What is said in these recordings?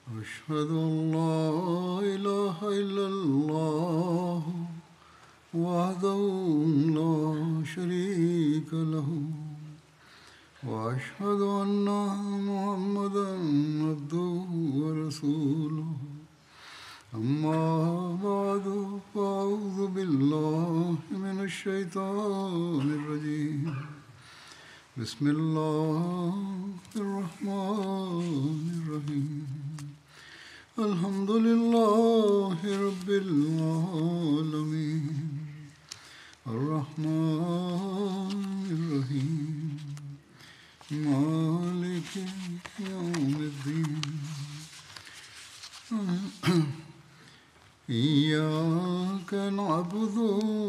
أشهد أن لا إله إلا الله وحده لا شريك له وأشهد أن محمدا عبده ورسوله أما بعد فأعوذ بالله من الشيطان الرجيم بسم الله الرحمن الرحيم الحمد لله رب العالمين الرحمن الرحيم مالك يوم الدين إياك نعبد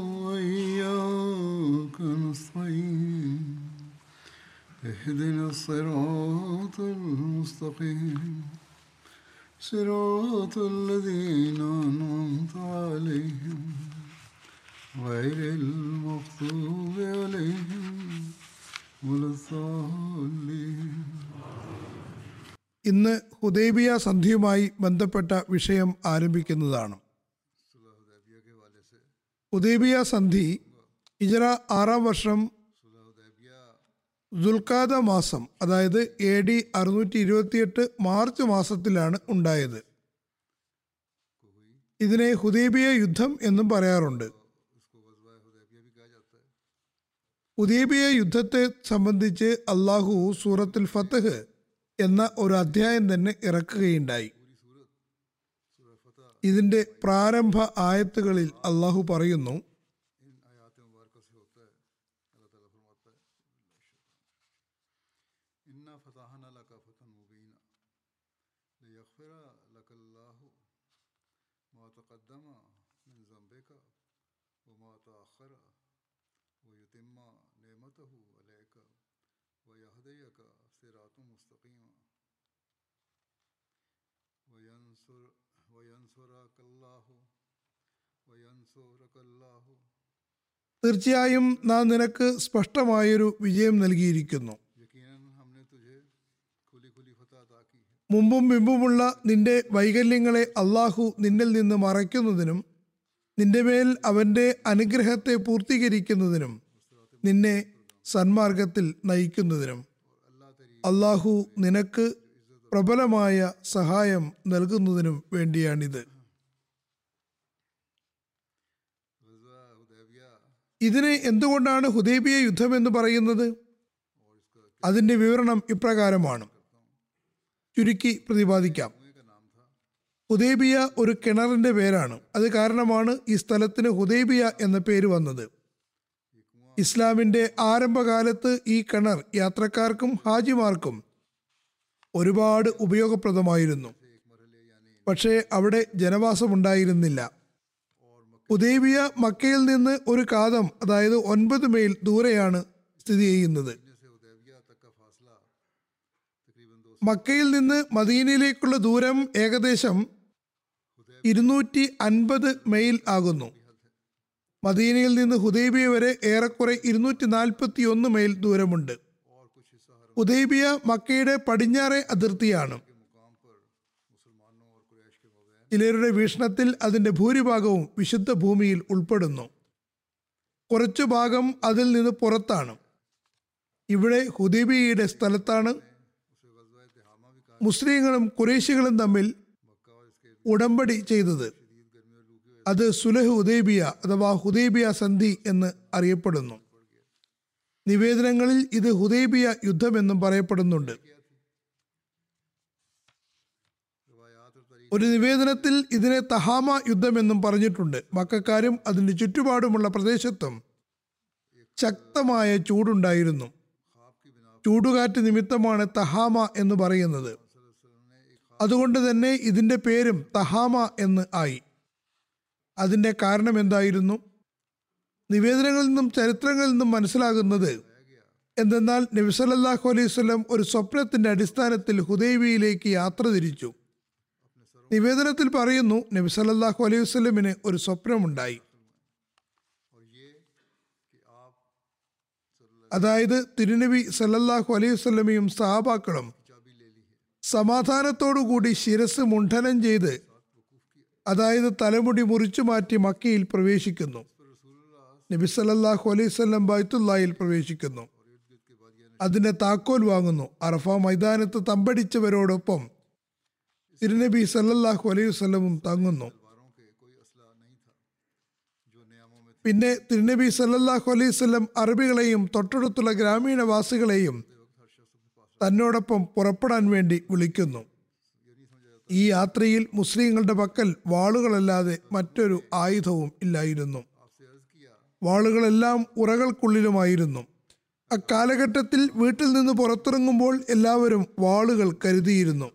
وإياك نستعين اهدنا الصراط المستقيم صراط الذين أنعمت عليهم غير المغضوب عليهم ولا الضالين ഇന്ന് ഹുദൈബിയ സന്ധിയുമായി ബന്ധപ്പെട്ട വിഷയം ആരംഭിക്കുന്നതാണ് ഹുദൈബിയ സന്ധി ഇജറ ആറാം വർഷം ദുൽഖാദ മാസം അതായത് എ ഡി അറുന്നൂറ്റി ഇരുപത്തിയെട്ട് മാർച്ച് മാസത്തിലാണ് ഉണ്ടായത് ഇതിനെ ഹുദൈബിയ യുദ്ധം എന്നും പറയാറുണ്ട് ഹുദൈബിയ യുദ്ധത്തെ സംബന്ധിച്ച് അള്ളാഹു സൂറത്തുൽ ഫത്തഹ് എന്ന ഒരു അധ്യായം തന്നെ ഇറക്കുകയുണ്ടായി ഇതിന്റെ പ്രാരംഭ ആയത്തുകളിൽ അള്ളാഹു പറയുന്നു إنا فتحنا لك فتحا مبينا ليغفر لك الله ما تقدم من ذنبك وما تأخر ويتم نعمته عليك ويهديك صراطا مستقيما وينصر وينصرك الله وينصرك الله തീർച്ചയായും നാം നിനക്ക് സ്പഷ്ടമായൊരു വിജയം നൽകിയിരിക്കുന്നു यकीनन हमने तुझे खुली खुली फतह अता की है മുമ്പും പിമ്പുമുള്ള നിന്റെ വൈകല്യങ്ങളെ അള്ളാഹു നിന്നിൽ നിന്ന് മറയ്ക്കുന്നതിനും നിന്റെ മേൽ അവന്റെ അനുഗ്രഹത്തെ പൂർത്തീകരിക്കുന്നതിനും നിന്നെ സന്മാർഗത്തിൽ നയിക്കുന്നതിനും അള്ളാഹു നിനക്ക് പ്രബലമായ സഹായം നൽകുന്നതിനും വേണ്ടിയാണിത് गज़वा हुदैबिया ഇതിനെ എന്തുകൊണ്ടാണ് ഹുദൈബിയ യുദ്ധം എന്ന് പറയുന്നത് അതിന്റെ വിവരണം ഇപ്രകാരമാണ് ചുരുക്കി പ്രതിപാദിക്കാം ഹുദൈബിയ ഒരു കിണറിന്റെ പേരാണ് അത് കാരണമാണ് ഈ സ്ഥലത്തിന് ഹുദൈബിയ എന്ന പേര് വന്നത് ഇസ്ലാമിന്റെ ആരംഭകാലത്ത് ഈ കിണർ യാത്രക്കാർക്കും ഹാജിമാർക്കും ഒരുപാട് ഉപയോഗപ്രദമായിരുന്നു പക്ഷേ അവിടെ ജനവാസമുണ്ടായിരുന്നില്ല ഉദൈബിയ മക്കയിൽ നിന്ന് ഒരു കാതം അതായത് ഒൻപത് മൈൽ ദൂരെയാണ് സ്ഥിതി ചെയ്യുന്നത് से हुदैबिया तक का फासला तकरीबन दो മക്കയിൽ നിന്ന് മദീനയിലേക്കുള്ള ദൂരം ഏകദേശം ഇരുന്നൂറ്റി അൻപത് മൈൽ ആകുന്നു മദീനയിൽ നിന്ന് ഹുദൈബിയ വരെ ഏറെക്കുറെ ഇരുന്നൂറ്റി നാൽപ്പത്തി ഒന്ന് മൈൽ ദൂരമുണ്ട് और कुछ हिस्सा हर ഹുദൈബിയ മക്കയുടെ പടിഞ്ഞാറെ അതിർത്തിയാണ് के मुकाम पर मुसलमानों और कुरैश के मबैन ചിലരുടെ വീക്ഷണത്തിൽ അതിന്റെ ഭൂരിഭാഗവും വിശുദ്ധ ഭൂമിയിൽ ഉൾപ്പെടുന്നു കുറച്ചു ഭാഗം അതിൽ നിന്ന് പുറത്താണ് ഇവിടെ ഹുദൈബിയയുടെ സ്ഥലത്താണ് उसे गज़वा तिहामा भी कहा മുസ്ലിങ്ങളും കുറേശികളും തമ്മിൽ मक्का और इसके ഉടമ്പടി ചെയ്തത് शदीद गर्मी और लू की അത് സുലഹ് ഹുദൈബിയ അഥവാ ഹുദൈബിയ സന്ധി എന്ന് അറിയപ്പെടുന്നു നിവേദനങ്ങളിൽ ഇത് ഹുദൈബിയ യുദ്ധം എന്നും പറയപ്പെടുന്നുണ്ട് रवायात और तरीक़ ഒരു निवेदനത്തിൽ ഇതിനെ തഹാമ യുദ്ധം എന്നും പറഞ്ഞിട്ടുണ്ട് മക്കാരും അതിന്റെ ചുറ്റുപാടുമുള്ള പ്രദേശത്തും ശക്തമായ ചൂടുണ്ടായിരുന്നു ख्वाब की बिना ചൂടുകാറ്റ് നിമിത്തമാണ് തഹാമ എന്ന് പറയുന്നത് ने एक അതുകൊണ്ട് തന്നെ ഇതിന്റെ പേരും തഹാമ എന്ന് ആയി അതിന്റെ കാരണം എന്തായിരുന്നു നിവേദനങ്ങളിൽ നിന്നും ചരിത്രങ്ങളിൽ നിന്നും മനസ്സിലാകുന്നത് എന്തെന്നാൽ നബി സല്ലല്ലാഹു അലൈഹി വസല്ലം ഒരു സ്വപ്നത്തിന്റെ അടിസ്ഥാനത്തിൽ ഹുദൈബിയിലേക്ക് യാത്ര തിരിച്ചു നിവേദനത്തിൽ പറയുന്നു നബി സല്ലല്ലാഹു അലൈഹി വസല്ലമിന് ഒരു സ്വപ്നമുണ്ടായി और ये कि आप അതായത് തിരുനബി സല്ലല്ലാഹു അലൈഹി വസല്ലമയും സഹാബാക്കളും चाबी ले ली है സമാധാനത്തോടുകൂടി ശിരസ് മുണ്ഡനം ചെയ്ത് അതായത് തലമുടി മുറിച്ചു മാറ്റി മക്കയിൽ പ്രവേശിക്കുന്നു നബി സല്ലല്ലാഹു അലൈഹി വസല്ലം ബൈത്തുല്ലായിൽ പ്രവേശിക്കുന്നു അതിന്റെ താക്കോൽ വാങ്ങുന്നു അറഫ മൈതാനത്ത് തമ്പടിച്ചവരോടൊപ്പം തിരുനബി സല്ലല്ലാഹു അലൈഹി വസല്ലമും തങ്ങുന്നു तलवारों के कोई असला नहीं था जो नियामों में പിന്നെ തിരുനബി സല്ലല്ലാഹു അലൈഹി വസല്ലം അറബികളെയും തൊട്ടടുത്തുള്ള ഗ്രാമീണവാസികളെയും തന്നോടൊപ്പം പുറപ്പെടാൻ വേണ്ടി വിളിക്കുന്നു ഈ യാത്രയിൽ മുസ്ലിങ്ങളുടെ പക്കൽ വാളുകളല്ലാതെ മറ്റൊരു ആയുധവും ഇല്ലായിരുന്നു आपसे अर्ज किया വാളുകളെല്ലാം ഉറകൾക്കുള്ളിലുമായിരുന്നു അക്കാലഘട്ടത്തിൽ വീട്ടിൽ നിന്ന് പുറത്തിറങ്ങുമ്പോൾ എല്ലാവരും വാളുകൾ കരുതിയിരുന്നു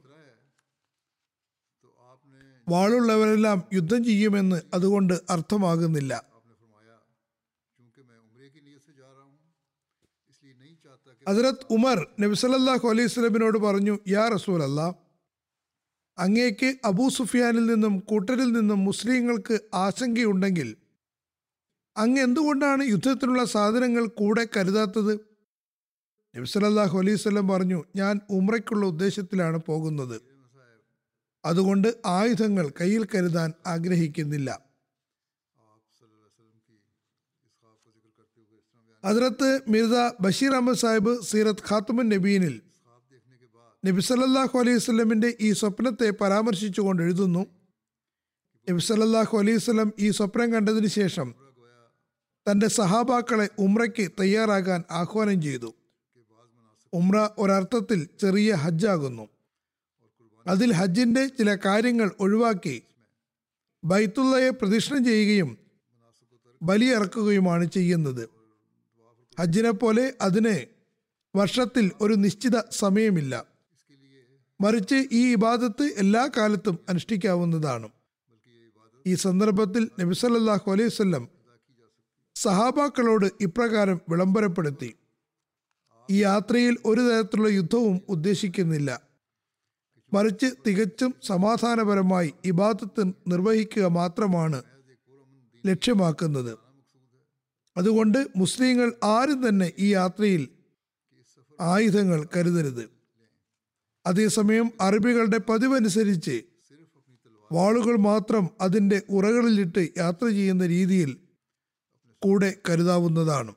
तो आपने വാളുള്ളവരെല്ലാം യുദ്ധം ചെയ്യുമെന്ന് അതുകൊണ്ട് അർത്ഥമാകുന്നില്ല आपने फरमाया चूंकि मैं उम्रे की नीयत से जा रहा हूँ इसलिए नहीं चाहता कि ഹജറത് ഉമർ നബി സല്ലല്ലാഹു അലൈഹി സ്വലമിനോട് പറഞ്ഞു യാ റസൂൽ അല്ലാ അങ്ങേക്ക് അബൂ സുഫിയാനിൽ നിന്നും കൂട്ടരിൽ നിന്നും മുസ്ലിങ്ങൾക്ക് ആശങ്കയുണ്ടെങ്കിൽ അങ്ങ് എന്തുകൊണ്ടാണ് യുദ്ധത്തിനുള്ള സാധനങ്ങൾ കൂടെ കരുതാത്തത് നബി സല്ലല്ലാഹു അലൈഹി സ്വലം പറഞ്ഞു ഞാൻ ഉമ്രയ്ക്കുള്ള ഉദ്ദേശത്തിലാണ് പോകുന്നത് അതുകൊണ്ട് ആയുധങ്ങൾ കയ്യിൽ കരുതാൻ ആഗ്രഹിക്കുന്നില്ല आप सल्लल्लाहु अलैहि वसल्लम की इस ख्वाब को जिक्र करते हुए इस तरह बयान ഹജറത്ത് മിർദ ബഷീർ അഹമ്മദ് സാഹിബ് സീറത്ത് ഖാത്തുമുൻ നബീനിൽ ख्वाब देखने के बाद നബി സല്ലല്ലാഹു അലൈഹി വസല്ലമിന്റെ ഈ സ്വപ്നത്തെ പരാമർശിച്ചുകൊണ്ട് എഴുതുന്നു നബി സല്ലല്ലാഹു അലൈഹി വസല്ലം ഈ സ്വപ്നം കണ്ടതിന് ശേഷം തന്റെ സഹാബാക്കളെ ഉംറയ്ക്ക് തയ്യാറാകാൻ ആഹ്വാനം ചെയ്തു ഉംറ ഒരർത്ഥത്തിൽ ചെറിയ ഹജ്ജാകുന്നു അതിൽ ഹജ്ജിന്റെ ചില കാര്യങ്ങൾ ഒഴിവാക്കി ബൈത്തുള്ളയെ പ്രദക്ഷിണം ചെയ്യുകയും ബലിയിറക്കുകയുമാണ് ചെയ്യുന്നത് ഹജ്ജിനെ പോലെ അതിന് വർഷത്തിൽ ഒരു നിശ്ചിത സമയമില്ല മറിച്ച് ഈ ഇബാദത്ത് എല്ലാ കാലത്തും അനുഷ്ഠിക്കാവുന്നതാണ് ഈ സന്ദർഭത്തിൽ നബി സല്ലല്ലാഹു അലൈഹി വസല്ലം സഹാബാക്കളോട് ഇപ്രകാരം വിളംബരപ്പെടുത്തി ഈ യാത്രയിൽ ഒരു തരത്തിലുള്ള യുദ്ധവും ഉദ്ദേശിക്കുന്നില്ല മറിച്ച് തികച്ചും സമാധാനപരമായി ഇബാദത്ത് നിർവഹിക്കുക മാത്രമാണ് ലക്ഷ്യമാക്കുന്നത് അതുകൊണ്ട് മുസ്ലിങ്ങൾ ആരും തന്നെ ഈ യാത്രയിൽ ആയുധങ്ങൾ കരുതരുത് അതേസമയം അറബികളുടെ പതിവനുസരിച്ച് വാളുകൾ മാത്രം അതിൻ്റെ ഉറകളിലിട്ട് യാത്ര ചെയ്യുന്ന രീതിയിൽ കൂടെ കരുതാവുന്നതാണ്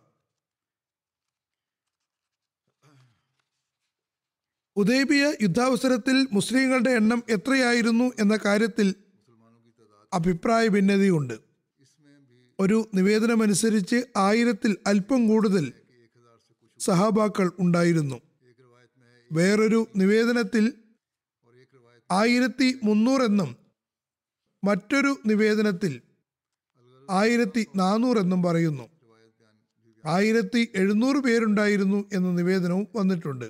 ഉദൈബിയ യുദ്ധാവസരത്തിൽ മുസ്ലിങ്ങളുടെ എണ്ണം എത്രയായിരുന്നു എന്ന കാര്യത്തിൽ അഭിപ്രായ ഭിന്നതയുണ്ട് ഒരു നിവേദനമനുസരിച്ച് ആയിരത്തിൽ അല്പം കൂടുതൽ സഹാബാക്കൾ ഉണ്ടായിരുന്നു വേറൊരു നിവേദനത്തിൽ ആയിരത്തി മുന്നൂറെന്നും മറ്റൊരു നിവേദനത്തിൽ ആയിരത്തി നാനൂറെന്നും പറയുന്നു ആയിരത്തി എഴുന്നൂറ് പേരുണ്ടായിരുന്നു എന്ന നിവേദനവും വന്നിട്ടുണ്ട്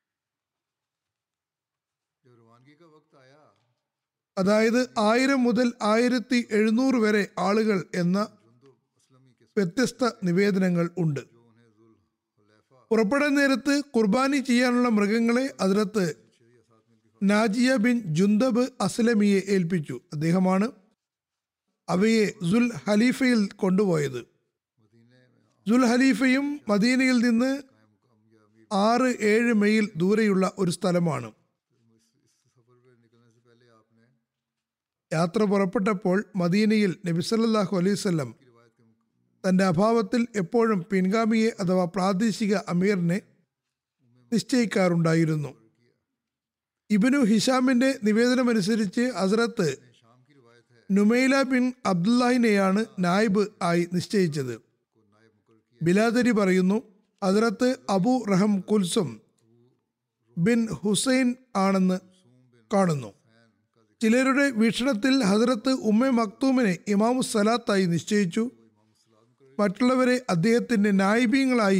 जब रवानगी का वक्त आया അതായത് ആയിരം മുതൽ ആയിരത്തി എഴുന്നൂറ് വരെ ആളുകൾ എന്ന വ്യത്യസ്ത നിവേദനങ്ങൾ ഉണ്ട് പുറപ്പെടാൻ നേരത്ത് കുർബാനി ചെയ്യാനുള്ള മൃഗങ്ങളെ അതിലത്ത് നാജിയ ബിൻ ജുന്തബ് അസ്ലമിയെ ഏൽപ്പിച്ചു അദ്ദേഹമാണ് അവയെ സുൽ ഹലീഫയിൽ കൊണ്ടുപോയത് സുൽ ഹലീഫയും മദീനയിൽ നിന്ന് ആറ് ഏഴ് മൈൽ ദൂരെയുള്ള ഒരു സ്ഥലമാണ് सफर पे निकलने से पहले आपने യാത്ര പുറപ്പെട്ടപ്പോൾ മദീനയിൽ നബി സല്ലല്ലാഹു അലൈഹി വസല്ലം തന്റെ അഭാവത്തിൽ എപ്പോഴും പിൻഗാമിയെ അഥവാ പ്രാദേശിക അമീറിനെ നിശ്ചയിക്കാറുണ്ടായിരുന്നു ഇബനു ഹിഷാമിന്റെ നിവേദനമനുസരിച്ച് ഹസ്രത്ത് നുമൈല ബിൻ അബ്ദുല്ലാഹിനെയാണ് നായിബ് ആയി നിശ്ചയിച്ചത് ബിലാദരി പറയുന്നു Hazrat Abu Ruhm Kulthum bin Husain ആണെന്ന് കാണുന്നു ചിലരുടെ വീക്ഷണത്തിൽ ഹസ്രത്ത് ഉമ്മ മക്തൂമിനെ ഇമാമു സലാത്തായി നിശ്ചയിച്ചു മറ്റുള്ളവരെ അദ്ദേഹത്തിന്റെ നായിബീങ്ങളായി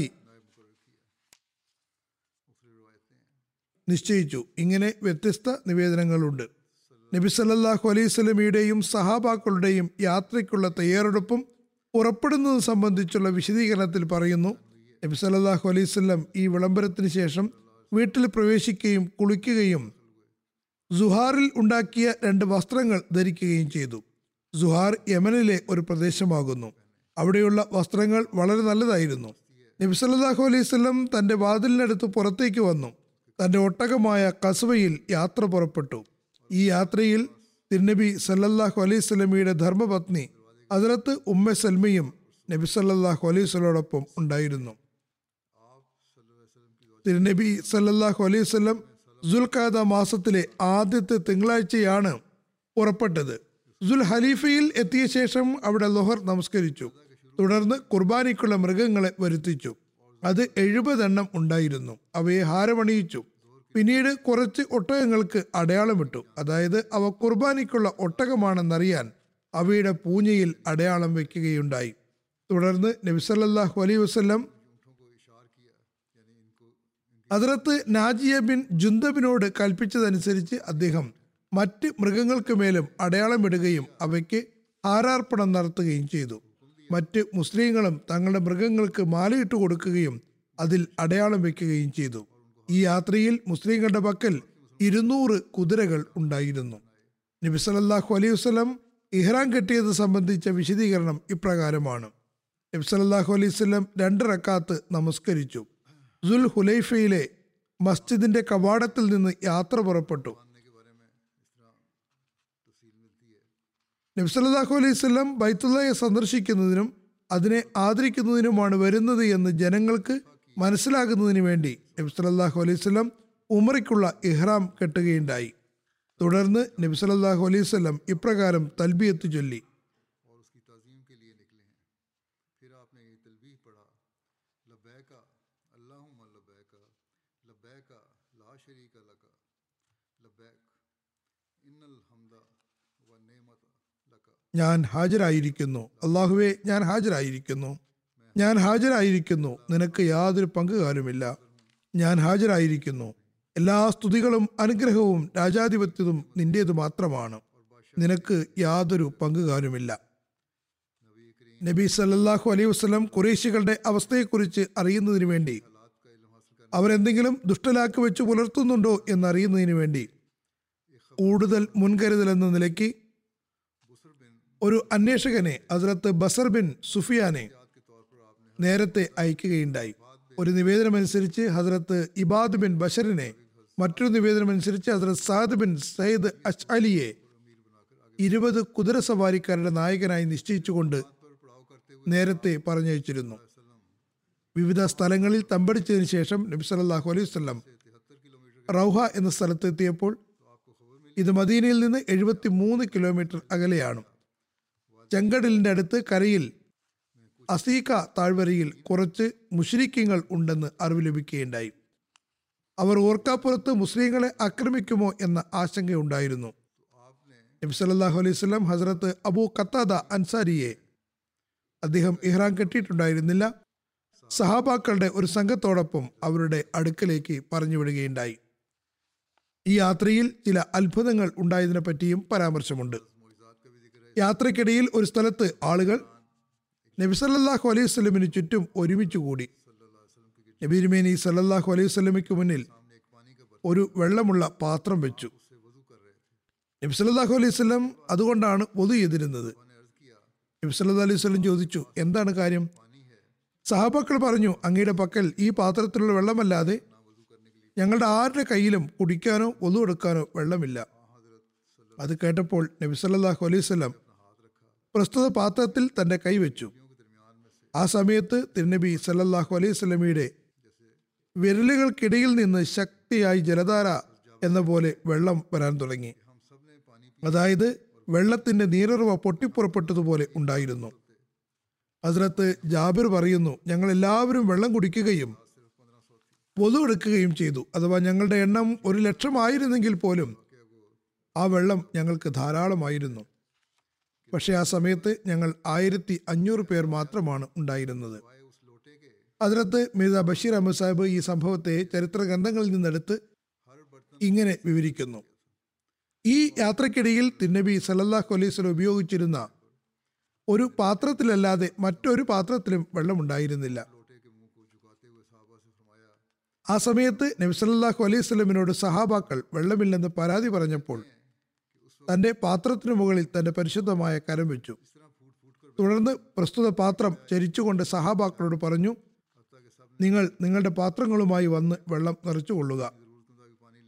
നിശ്ചയിച്ചു ഇങ്ങനെ വ്യത്യസ്ത നിവേദനങ്ങളുണ്ട് നബി സല്ലല്ലാഹു അലൈഹി സ്വലമിയുടെയും സഹാബാക്കളുടെയും യാത്രയ്ക്കുള്ള തയ്യാറെടുപ്പും പുറപ്പെടുന്നത് സംബന്ധിച്ചുള്ള വിശദീകരണത്തിൽ പറയുന്നു നബി സല്ലല്ലാഹു അലൈഹി സ്വലം ഈ വിളംബരത്തിന് ശേഷം വീട്ടിൽ പ്രവേശിക്കുകയും കുളിക്കുകയും സുഹാറിൽ ഉണ്ടാക്കിയ രണ്ട് വസ്ത്രങ്ങൾ ധരിക്കുകയും ചെയ്തു സുഹാർ യമനിലെ ഒരു പ്രദേശമാകുന്നു അവിടെയുള്ള വസ്ത്രങ്ങൾ വളരെ നല്ലതായിരുന്നു നബി സല്ലല്ലാഹു അലൈഹി വസല്ലം തന്റെ വാതിലിനടുത്ത് പുറത്തേക്ക് വന്നു തന്റെ ഒട്ടകമായ കസുവയിൽ യാത്ര പുറപ്പെട്ടു ഈ യാത്രയിൽ തിരുനബി സല്ലല്ലാഹു അലൈഹി സ്വലമിയുടെ ധർമ്മപത്നി അതിലത്ത് ഉമ്മ സൽമയും നബി സല്ലല്ലാഹു അലൈഹി സ്വലോടൊപ്പം ഉണ്ടായിരുന്നു തിരുനബി സല്ലല്ലാഹു അലൈഹി വസല്ലം സുൽഖാദ മാസത്തിലെ ആദ്യത്തെ തിങ്കളാഴ്ചയാണ് പുറപ്പെട്ടത് സുൽ ഹലീഫയിൽ എത്തിയ ശേഷം അവിടെ ലൊഹർ നമസ്കരിച്ചു തുടർന്ന് കുർബാനയ്ക്കുള്ള മൃഗങ്ങളെ വരുത്തിച്ചു അത് എഴുപതെണ്ണം ഉണ്ടായിരുന്നു അവയെ ഹാരമണിയിച്ചു പിന്നീട് കുറച്ച് ഒട്ടകങ്ങൾക്ക് അടയാളമിട്ടു അതായത് അവ കുർബാനയ്ക്കുള്ള ഒട്ടകമാണെന്നറിയാൻ അവയുടെ പൂഞ്ഞയിൽ അടയാളം വെക്കുകയുണ്ടായി തുടർന്ന് നബിസല്ലാഹു അലൈഹി വസ്ലം അതിർത്ത് നാജിയ ബിൻ ജുന്തബിനോട് കൽപ്പിച്ചതനുസരിച്ച് അദ്ദേഹം മറ്റ് മൃഗങ്ങൾക്ക് മേലും അടയാളമിടുകയും അവയ്ക്ക് ആരാർപ്പണം നടത്തുകയും ചെയ്തു മറ്റ് മുസ്ലിങ്ങളും തങ്ങളുടെ മൃഗങ്ങൾക്ക് മാലയിട്ട് കൊടുക്കുകയും അതിൽ അടയാളം വെക്കുകയും ചെയ്തു ഈ യാത്രയിൽ മുസ്ലിങ്ങളുടെ പക്കൽ ഇരുന്നൂറ് കുതിരകൾ ഉണ്ടായിരുന്നു നബി സല്ലല്ലാഹു അലൈഹി വസല്ലം ഇഹ്റാം കെട്ടിയത് സംബന്ധിച്ച വിശദീകരണം ഇപ്രകാരമാണ് നബി സല്ലല്ലാഹു അലൈഹി വസല്ലം രണ്ട് റക്കാത്ത് നമസ്കരിച്ചു സുൽ ഹുലൈഫയിലെ മസ്ജിദിന്റെ കവാടത്തിൽ നിന്ന് യാത്ര പുറപ്പെട്ടു നബി സല്ലല്ലാഹു അലൈഹി വസല്ലം ബൈത്തുള്ളയെ സന്ദർശിക്കുന്നതിനും അതിനെ ആദരിക്കുന്നതിനുമാണ് വരുന്നത് എന്ന് ജനങ്ങൾക്ക് മനസ്സിലാകുന്നതിന് വേണ്ടി നബി സല്ലല്ലാഹു അലൈഹി വസല്ലം ഉമറയ്ക്കുള്ള ഇഹ്റാം കെട്ടുകയുണ്ടായി തുടർന്ന് നബി സല്ലല്ലാഹു അലൈഹി വസല്ലം ഇപ്രകാരം തൽബിയത്ത് ചൊല്ലി और उसकी ताज़ीम के लिए निकले हैं फिर आपने ये तलबीह पढ़ा लबैका अल्लाहुम्मा लबैका लबैका ला शरीका लका लबैक इन्नल हम्दा व नेमत लका ഞാൻ ഹാജരായിരിക്കുന്നു അള്ളാഹുവെ ഞാൻ ഹാജരായിരിക്കുന്നു ഞാൻ ഹാജരായിരിക്കുന്നു നിനക്ക് യാതൊരു പങ്കുകാലുമില്ല ഞാൻ ഹാജരായിരിക്കുന്നു എല്ലാ സ്തുതികളും അനുഗ്രഹവും രാജാധിപത്യവും നിന്റേത് മാത്രമാണ് നിനക്ക് യാതൊരു പങ്കുകാലുമില്ല നബി സല്ലല്ലാഹു അലൈഹി വസല്ലം കുറേശികളുടെ അവസ്ഥയെക്കുറിച്ച് അറിയുന്നതിന് വേണ്ടി അവരെന്തെങ്കിലും ദുഷ്ടലാക്ക് വെച്ച് പുലർത്തുന്നുണ്ടോ എന്നറിയുന്നതിന് വേണ്ടി കൂടുതൽ മുൻകരുതൽ എന്ന നിലയ്ക്ക് ഒരു അന്വേഷകനെ ഹസ്രത്ത് ബസർ ബിൻ സുഫിയാനെ നേരത്തെ അയക്കുകയുണ്ടായി ഒരു നിവേദനമനുസരിച്ച് ഹസ്രത്ത് ഇബാദ് ബിൻ ബഷറിനെ മറ്റൊരു നിവേദനമനുസരിച്ച് ഹസ്രത്ത് സാദ് ബിൻ സയ്യിദ് അഷ് അലിയെ ഇരുപത് കുതിരസവാരിക്കാരുടെ നായകനായി നിശ്ചയിച്ചുകൊണ്ട് നേരത്തെ പറഞ്ഞയച്ചിരുന്നു വിവിധ സ്ഥലങ്ങളിൽ തമ്പടിച്ചതിന് ശേഷം നബി സല്ലല്ലാഹു അലൈഹി വസല്ലം റൗഹ എന്ന സ്ഥലത്ത് എത്തിയപ്പോൾ ഇത് മദീനയിൽ നിന്ന് എഴുപത്തി മൂന്ന് കിലോമീറ്റർ അകലെയാണ് ചെങ്കടലിന്റെ അടുത്ത് കരയിൽ അസീക താഴ്വരയിൽ കുറച്ച് മുഷ്രിക്കങ്ങൾ ഉണ്ടെന്ന് അറിവ് ലഭിക്കുകയുണ്ടായി അവർ ഓർക്കാപ്പുറത്ത് മുസ്ലിങ്ങളെ ആക്രമിക്കുമോ എന്ന ആശങ്കയുണ്ടായിരുന്നു നബി സല്ലല്ലാഹു അലൈഹി വസല്ലം ഹസ്രത്ത് അബൂ ഖത്താദ അൻസാരിയെ അദ്ദേഹം ഇഹ്റാം കെട്ടിയിട്ടുണ്ടായിരുന്നില്ല സഹാബാക്കളുടെ ഒരു സംഘത്തോടൊപ്പം അവരുടെ അടുക്കലേക്ക് പറഞ്ഞു വിടുകയുണ്ടായി ഈ യാത്രയിൽ ചില അത്ഭുതങ്ങൾ ഉണ്ടായതിനെ പറ്റിയും പരാമർശമുണ്ട് യാത്രക്കിടയിൽ ഒരു സ്ഥലത്ത് ആളുകൾ നബി സല്ലല്ലാഹു അലൈഹി വസല്ലമിന് ചുറ്റും ഒരുമിച്ച് കൂടി നബി തിരുമേനി സല്ലല്ലാഹു അലൈഹി വസല്ലമയ്ക്ക് മുന്നിൽ ഒരു വെള്ളമുള്ള പാത്രം വെച്ചു നബി സല്ലല്ലാഹു അലൈഹി വസല്ലം അതുകൊണ്ടാണ് വധു ചെയ്തിരുന്നത് നബി സല്ലല്ലാഹു അലൈഹി വസല്ലം ചോദിച്ചു എന്താണ് കാര്യം സഹാബാക്കൾ പറഞ്ഞു അങ്ങയുടെ പക്കൽ ഈ പാത്രത്തിലുള്ള വെള്ളമല്ലാതെ ഞങ്ങളുടെ ആരുടെ കയ്യിലും കുടിക്കാനോ ഒതു എടുക്കാനോ വെള്ളമില്ല അത് കേട്ടപ്പോൾ നബി സല്ലല്ലാഹു അലൈഹി വസല്ലം പ്രസ്തുത പാത്രത്തിൽ തന്റെ കൈ വെച്ചു ആ സമയത്ത് തിരുനബി സല്ലല്ലാഹു അലൈഹി വസല്ലമയുടെ വിരലുകൾക്കിടയിൽ നിന്ന് ശക്തിയായി ജലധാര എന്ന പോലെ വെള്ളം വരാൻ തുടങ്ങി അതായത് വെള്ളത്തിന്റെ നീരറുവ പൊട്ടിപ്പുറപ്പെട്ടതുപോലെ ഉണ്ടായിരുന്നു ഹസ്രത്ത് ജാബിർ പറയുന്നു ഞങ്ങൾ എല്ലാവരും വെള്ളം കുടിക്കുകയും പൊതു എടുക്കുകയും ചെയ്തു അഥവാ ഞങ്ങളുടെ എണ്ണം ഒരു ലക്ഷമായിരുന്നെങ്കിൽ പോലും ആ വെള്ളം ഞങ്ങൾക്ക് ധാരാളമായിരുന്നു പക്ഷെ ആ സമയത്ത് ഞങ്ങൾ ആയിരത്തി അഞ്ഞൂറ് പേർ മാത്രമാണ് ഉണ്ടായിരുന്നത് അതിനകത്ത് മിർസ ബഷീർ അഹമ്മദ് സാഹിബ് ഈ സംഭവത്തെ ചരിത്ര ഗ്രന്ഥങ്ങളിൽ നിന്നെടുത്ത് ഇങ്ങനെ വിവരിക്കുന്നു ഈ യാത്രക്കിടയിൽ തിന്നബി സല്ലല്ലാഹു അലൈഹി വസല്ലം ഉപയോഗിച്ചിരുന്ന ഒരു പാത്രത്തിലല്ലാതെ മറ്റൊരു പാത്രത്തിലും വെള്ളമുണ്ടായിരുന്നില്ല ആ സമയത്ത് നബി സല്ലല്ലാഹു അലൈഹി വസല്ലമിനോട് സഹാബാക്കൾ വെള്ളമില്ലെന്ന് പരാതി പറഞ്ഞപ്പോൾ തന്റെ പാത്രത്തിനു മുകളിൽ തന്റെ പരിശുദ്ധമായ കരം വെച്ചു തുടർന്ന് പ്രസ്തുത പാത്രം ചരിച്ചുകൊണ്ട് സഹാബാക്കളോട് പറഞ്ഞു നിങ്ങൾ നിങ്ങളുടെ പാത്രങ്ങളുമായി വന്ന് വെള്ളം നിറച്ചുകൊള്ളുക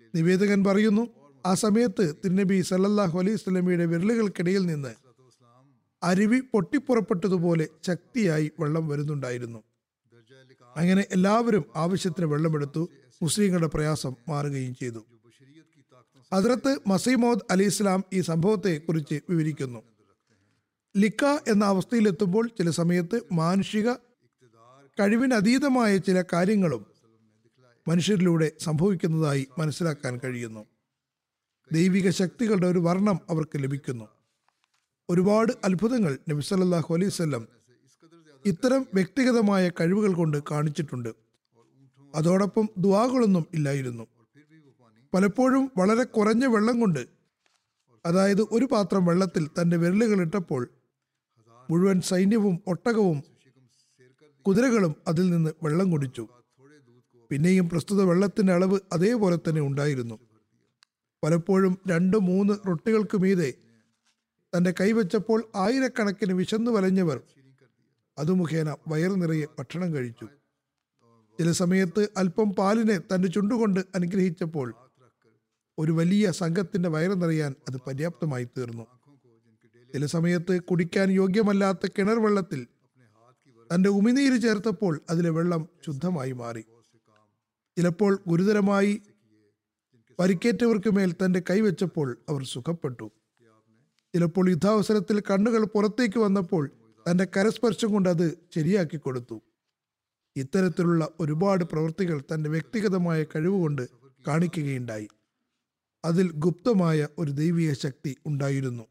നിവേദകൻ പറയുന്നു ആ സമയത്ത് തിരുനബി സല്ലല്ലാഹു അലൈഹി സ്വലമിയുടെ വിരലുകൾക്കിടയിൽ നിന്ന് അരുവി പൊട്ടിപ്പുറപ്പെട്ടതുപോലെ ശക്തിയായി വെള്ളം വരുന്നുണ്ടായിരുന്നു दर्जा लिका അങ്ങനെ എല്ലാവരും ആവശ്യത്തിന് വെള്ളമെടുത്തു മുസ്ലിങ്ങളുടെ പ്രയാസം മാറുകയും ചെയ്തു जो बशरियत की ताकतों से ഹദ്രത്ത് മസീമോദ് അലി ഇസ്ലാം ഈ സംഭവത്തെ കുറിച്ച് വിവരിക്കുന്നു ലിക്ക എന്ന അവസ്ഥയിലെത്തുമ്പോൾ ചില സമയത്ത് മാനുഷിക इकतदार കഴിവിനതീതമായ ചില കാര്യങ്ങളും മനുഷ്യരിലൂടെ സംഭവിക്കുന്നതായി മനസ്സിലാക്കാൻ കഴിയുന്നു ദൈവിക ശക്തികളുടെ ഒരു വർണ്ണം അവർക്ക് ലഭിക്കുന്നു ഒരുപാട് അത്ഭുതങ്ങൾ നബി സല്ലല്ലാഹു അലൈഹി വസല്ലം इस कदर ज्यादा ഇത്തരം വ്യക്തിഗതമായ കഴിവുകൾ കൊണ്ട് കാണിച്ചിട്ടുണ്ട് അതോടൊപ്പം ദുവാകളൊന്നും ഇല്ലായിരുന്നു और फिर भी वो पानी പലപ്പോഴും വളരെ കുറഞ്ഞ വെള്ളം കൊണ്ട് അതായത് ഒരു പാത്രം വെള്ളത്തിൽ തന്റെ വിരലുകൾ ഇട്ടപ്പോൾ മുഴുവൻ സൈന്യവും ഒട്ടകവും शिकम शेर कर കുതിരകളും അതിൽ നിന്ന് വെള്ളം കുടിച്ചു दिया थोड़े दूध को പിന്നെയും പ്രസ്തുത വെള്ളത്തിന്റെ അളവ് അതേപോലെ തന്നെ ഉണ്ടായിരുന്നു പലപ്പോഴും രണ്ട് മൂന്ന് റൊട്ടികൾക്ക് മീതെ തന്റെ കൈവച്ചപ്പോൾ ആയിരക്കണക്കിന് വിശന്നു വലഞ്ഞവർ शीरी कर दिया അത് മുഖേന വയറു നിറയെ ഭക്ഷണം കഴിച്ചു ചില സമയത്ത് അല്പം പാലിനെ തന്റെ ചുണ്ടുകൊണ്ട് അനുഗ്രഹിച്ചപ്പോൾ हाथ रख कर ഒരു വലിയ സംഘത്തിന്റെ വയറു നിറയാൻ അത് പര്യാപ്തമായി തീർന്നു आंखों को जिनके डेले ചില സമയത്ത് കുടിക്കാൻ യോഗ്യമല്ലാത്ത കിണർ വെള്ളത്തിൽ अपने हाथ की वर्क തന്റെ ഉമിനീര് ചേർത്തപ്പോൾ അതിലെ വെള്ളം ശുദ്ധമായി മാറി बहुत से काम ചിലപ്പോൾ ഗുരുതരമായി किए जिनके പരിക്കേറ്റവർക്ക് മേൽ തന്റെ കൈവച്ചപ്പോൾ അവർ സുഖപ്പെട്ടു कि आपने ചിലപ്പോൾ യുദ്ധാവസരത്തിൽ കണ്ണുകൾ പുറത്തേക്ക് വന്നപ്പോൾ തന്റെ കരസ്പർശം കൊണ്ട് അത് ശരിയാക്കി കൊടുത്തു ഇത്തരത്തിലുള്ള ഒരുപാട് പ്രവൃത്തികൾ തന്റെ വ്യക്തിഗതമായ കഴിവുകൊണ്ട് കാണിക്കുകയുണ്ടായി അതിൽ ഗുപ്തമായ ഒരു ദൈവീയ ശക്തി ഉണ്ടായിരുന്നു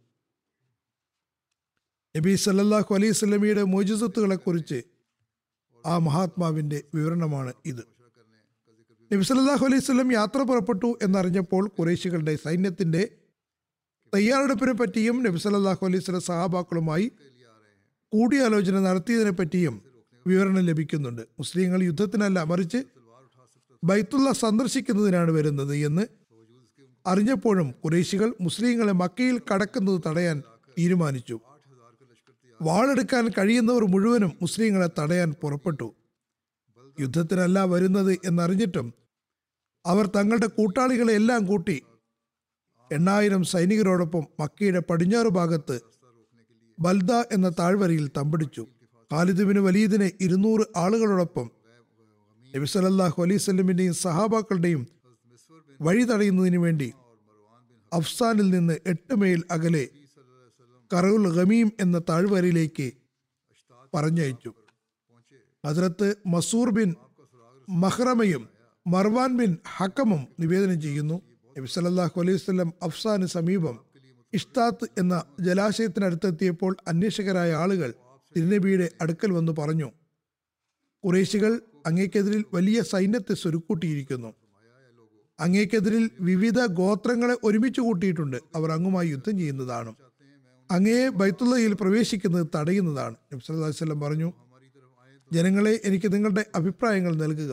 നബി സല്ലല്ലാഹു അലൈഹി സ്വലമിയുടെ മോജിസത്തുകളെ കുറിച്ച് ആ മഹാത്മാവിന്റെ വിവരണമാണ് ഇത് मशवरा करने का जिक्र भी നബി സല്ലല്ലാഹു അലൈഹി സ്വലം യാത്ര പുറപ്പെട്ടു എന്നറിഞ്ഞപ്പോൾ കുറേശികളുടെ സൈന്യത്തിന്റെ തയ്യാറെടുപ്പിനെ പറ്റിയും നബി സല്ലല്ലാഹു അലൈഹി സ്വലം സഹാബാക്കളുമായി के लिए आ रहे हैं കൂടിയാലോചന നടത്തിയതിനെ പറ്റിയും വിവരണം ലഭിക്കുന്നുണ്ട് മുസ്ലിങ്ങൾ യുദ്ധത്തിനല്ല മറിച്ച് तलवार उठा सकता ബൈത്തുള്ള സന്ദർശിക്കുന്നതിനാണ് വരുന്നത് എന്ന് बावजूद इसके അറിഞ്ഞപ്പോഴും കുറേശികൾ മുസ്ലിങ്ങളെ മക്കയിൽ കടക്കുന്നത് തടയാൻ തീരുമാനിച്ചു आठ हजार का लश्कर तैयार വാളെടുക്കാൻ കഴിയുന്നവർ മുഴുവനും മുസ്ലിങ്ങളെ തടയാൻ പുറപ്പെട്ടു യുദ്ധത്തിനല്ല വരുന്നത് എന്നറിഞ്ഞിട്ടും അവർ തങ്ങളുടെ കൂട്ടാളികളെ എല്ലാം കൂട്ടി എണ്ണായിരം സൈനികരോടൊപ്പം മക്കയുടെ പടിഞ്ഞാറ് ഭാഗത്ത് रोकने के लिए ബൽദ എന്ന താഴ്വരയിൽ തമ്പടിച്ചു ഖാലിദുബിന് വലീദിനെ ഇരുന്നൂറ് ആളുകളോടൊപ്പം നബി സല്ലല്ലാഹു അലൈഹി സ്വലമിന്റെയും സഹാബാക്കളുടെയും मिसवर बिन വഴി തടയുന്നതിന് വേണ്ടി और मरवान बिन അഫ്സാനിൽ നിന്ന് എട്ട് മൈൽ അകലെ हबी सल्लल्लाहु अलैहि वसल्लम കറവുൽ ഗമീം എന്ന താഴ്വരയിലേക്ക് अश्ताद പറഞ്ഞയച്ചു पहुंचे ഹസ്രത്ത് മസൂർ ബിൻ आपका सुराग മഹ്റമയും മർവാൻ ബിൻ ഹക്കമും നിവേദനം ചെയ്യുന്നു നബി സല്ലല്ലാഹു അലൈഹി വസല്ലം അഫ്സാന് സമീപം ഇഷ്താത്ത് എന്ന ജലാശയത്തിനടുത്തെത്തിയപ്പോൾ അന്വേഷകരായ ആളുകൾ തിരുനബിയുടെ അടുക്കൽ വന്നു പറഞ്ഞു കുറേശികൾ അങ്ങേക്കെതിരിൽ വലിയ സൈന്യത്തെ സ്വരുക്കൂട്ടിയിരിക്കുന്നു അങ്ങേക്കെതിരിൽ വിവിധ ഗോത്രങ്ങളെ ഒരുമിച്ച് കൂട്ടിയിട്ടുണ്ട് അവർ അങ്ങുമായി യുദ്ധം ചെയ്യുന്നതാണ് അങ്ങയെ ബൈത്തുള്ളയിൽ പ്രവേശിക്കുന്നത് തടയുന്നതാണ് നബി സല്ലല്ലാഹു അലൈഹി വസല്ലം പറഞ്ഞു हमारी तरफ आए तो ജനങ്ങളെ എനിക്ക് നിങ്ങളുടെ അഭിപ്രായങ്ങൾ നൽകുക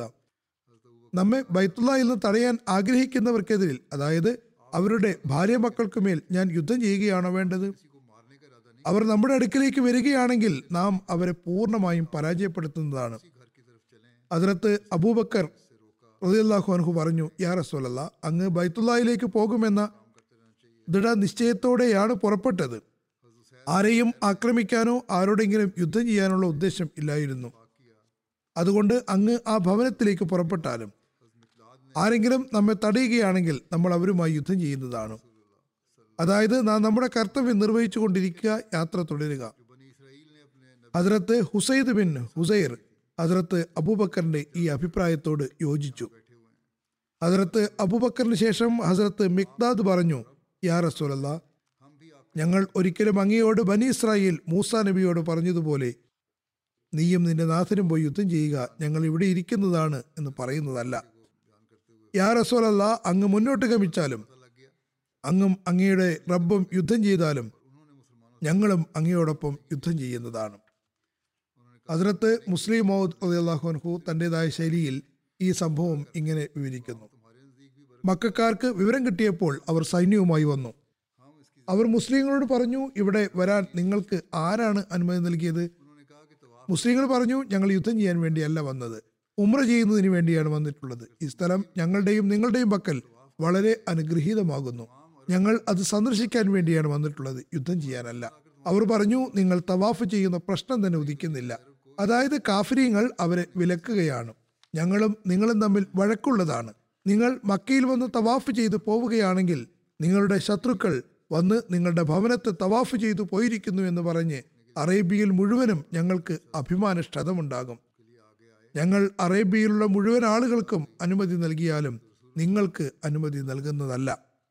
നമ്മെ ബൈത്തുള്ളയിൽ നിന്ന് തടയാൻ ആഗ്രഹിക്കുന്നവർക്കെതിരിൽ അതായത് അവരുടെ ഭാര്യ മക്കൾക്ക് മേൽ ഞാൻ യുദ്ധം ചെയ്യുകയാണോ വേണ്ടത് किसी को मारने का इरादा नहीं അവർ നമ്മുടെ അടുക്കിലേക്ക് വരികയാണെങ്കിൽ നാം അവരെ പൂർണ്ണമായും പരാജയപ്പെടുത്തുന്നതാണ് किसी घर की तरफ चलें അതിനകത്ത് അബൂബക്കർ से रोका റളിയല്ലാഹു അൻഹു പറഞ്ഞു യാ റസൂലല്ല അങ്ങ് ബൈത്തുള്ളയിലേക്ക് പോകുമെന്ന करते रहना चाहिए ദൃഢനിശ്ചയത്തോടെയാണ് പുറപ്പെട്ടത് ആരെയും ആക്രമിക്കാനോ ആരോടെങ്കിലും യുദ്ധം ചെയ്യാനുള്ള ഉദ്ദേശം ഇല്ലായിരുന്നു किया അതുകൊണ്ട് അങ്ങ് ആ ഭവനത്തിലേക്ക് പുറപ്പെട്ടാലും मिकदाद ने ആരെങ്കിലും നമ്മെ തടയുകയാണെങ്കിൽ നമ്മൾ അവരുമായി യുദ്ധം ചെയ്യുന്നതാണ് അതായത് നാം നമ്മുടെ കർത്തവ്യം നിർവഹിച്ചു കൊണ്ടിരിക്കുക യാത്ര തുടരുക जो बनी इसराइल ने अपने नबी ഹസ്രത്ത് ഹുസൈദ് ബിൻ ഹുസൈർ ഹസ്രത്ത് അബൂബക്കറിന്റെ ഈ അഭിപ്രായത്തോട് യോജിച്ചു बैठे हुए हैं ഹസ്രത്ത് അബൂബക്കറിന് ശേഷം ഹസ്രത്ത് മിക്താദ് പറഞ്ഞു യാ റസൂലല്ല हम भी आप ഞങ്ങൾ ഒരിക്കലും അങ്ങയോട് ബനി ഇസ്രായേൽ മൂസ നബിയോട് പറഞ്ഞതുപോലെ നീയും നിന്റെ നാഥനും പോയി യുദ്ധം ചെയ്യുക ഞങ്ങൾ ഇവിടെ ഇരിക്കുന്നതാണ് എന്ന് പറയുന്നതല്ല യാ റസൂലല്ല അങ്ങ് മുന്നോട്ട് ഗമിച്ചാലും पता लग गया അങ്ങും അങ്ങയുടെ റബ്ബും യുദ്ധം ചെയ്താലും उन्होंने मुसलमानों ഞങ്ങളും അങ്ങയോടൊപ്പം യുദ്ധം ചെയ്യുന്നതാണ് അതിനകത്ത് മുസ്ലിം മൗദ് അള്ളാഹുൻഹു തൻ്റെതായ ശൈലിയിൽ ഈ സംഭവം ഇങ്ങനെ വിവരിക്കുന്നു तुम्हारे नजदीक भी बर മക്കാർക്ക് വിവരം കിട്ടിയപ്പോൾ അവർ സൈന്യവുമായി വന്നു हम इसकी അവർ മുസ്ലിങ്ങളോട് പറഞ്ഞു ഇവിടെ വരാൻ നിങ്ങൾക്ക് ആരാണ് അനുമതി നൽകിയത് उन्होंने कहा कि तवाफ മുസ്ലിങ്ങൾ പറഞ്ഞു ഞങ്ങൾ യുദ്ധം ചെയ്യാൻ വേണ്ടിയല്ല വന്നത് ഉമ്ര ചെയ്യുന്നതിന് വേണ്ടിയാണ് വന്നിട്ടുള്ളത് ഈ സ്ഥലം ഞങ്ങളുടെയും നിങ്ങളുടെയും പക്കൽ വളരെ അനുഗ്രഹീതമാകുന്നു ഞങ്ങൾ അത് സന്ദർശിക്കാൻ വേണ്ടിയാണ് വന്നിട്ടുള്ളത് യുദ്ധം ചെയ്യാനല്ല അവർ പറഞ്ഞു നിങ്ങൾ തവാഫ് ചെയ്യുന്ന പ്രശ്നം തന്നെ ഉദിക്കുന്നില്ല അതായത് കാഫര്യങ്ങൾ അവരെ വിലക്കുകയാണ് ഞങ്ങളും നിങ്ങളും തമ്മിൽ വഴക്കുള്ളതാണ് നിങ്ങൾ മക്കയിൽ വന്ന് തവാഫ് ചെയ്ത് പോവുകയാണെങ്കിൽ നിങ്ങളുടെ ശത്രുക്കൾ വന്ന് നിങ്ങളുടെ ഭവനത്തെ തവാഫ് ചെയ്തു പോയിരിക്കുന്നു എന്ന് പറഞ്ഞ് അറേബ്യയിൽ മുഴുവനും ഞങ്ങൾക്ക് അഭിമാനക്ഷതമുണ്ടാകും ഞങ്ങൾ അറേബ്യയിലുള്ള മുഴുവൻ ആളുകൾക്കും അനുമതി നൽകിയാലും നിങ്ങൾക്ക് അനുമതി നൽകുന്നതല്ല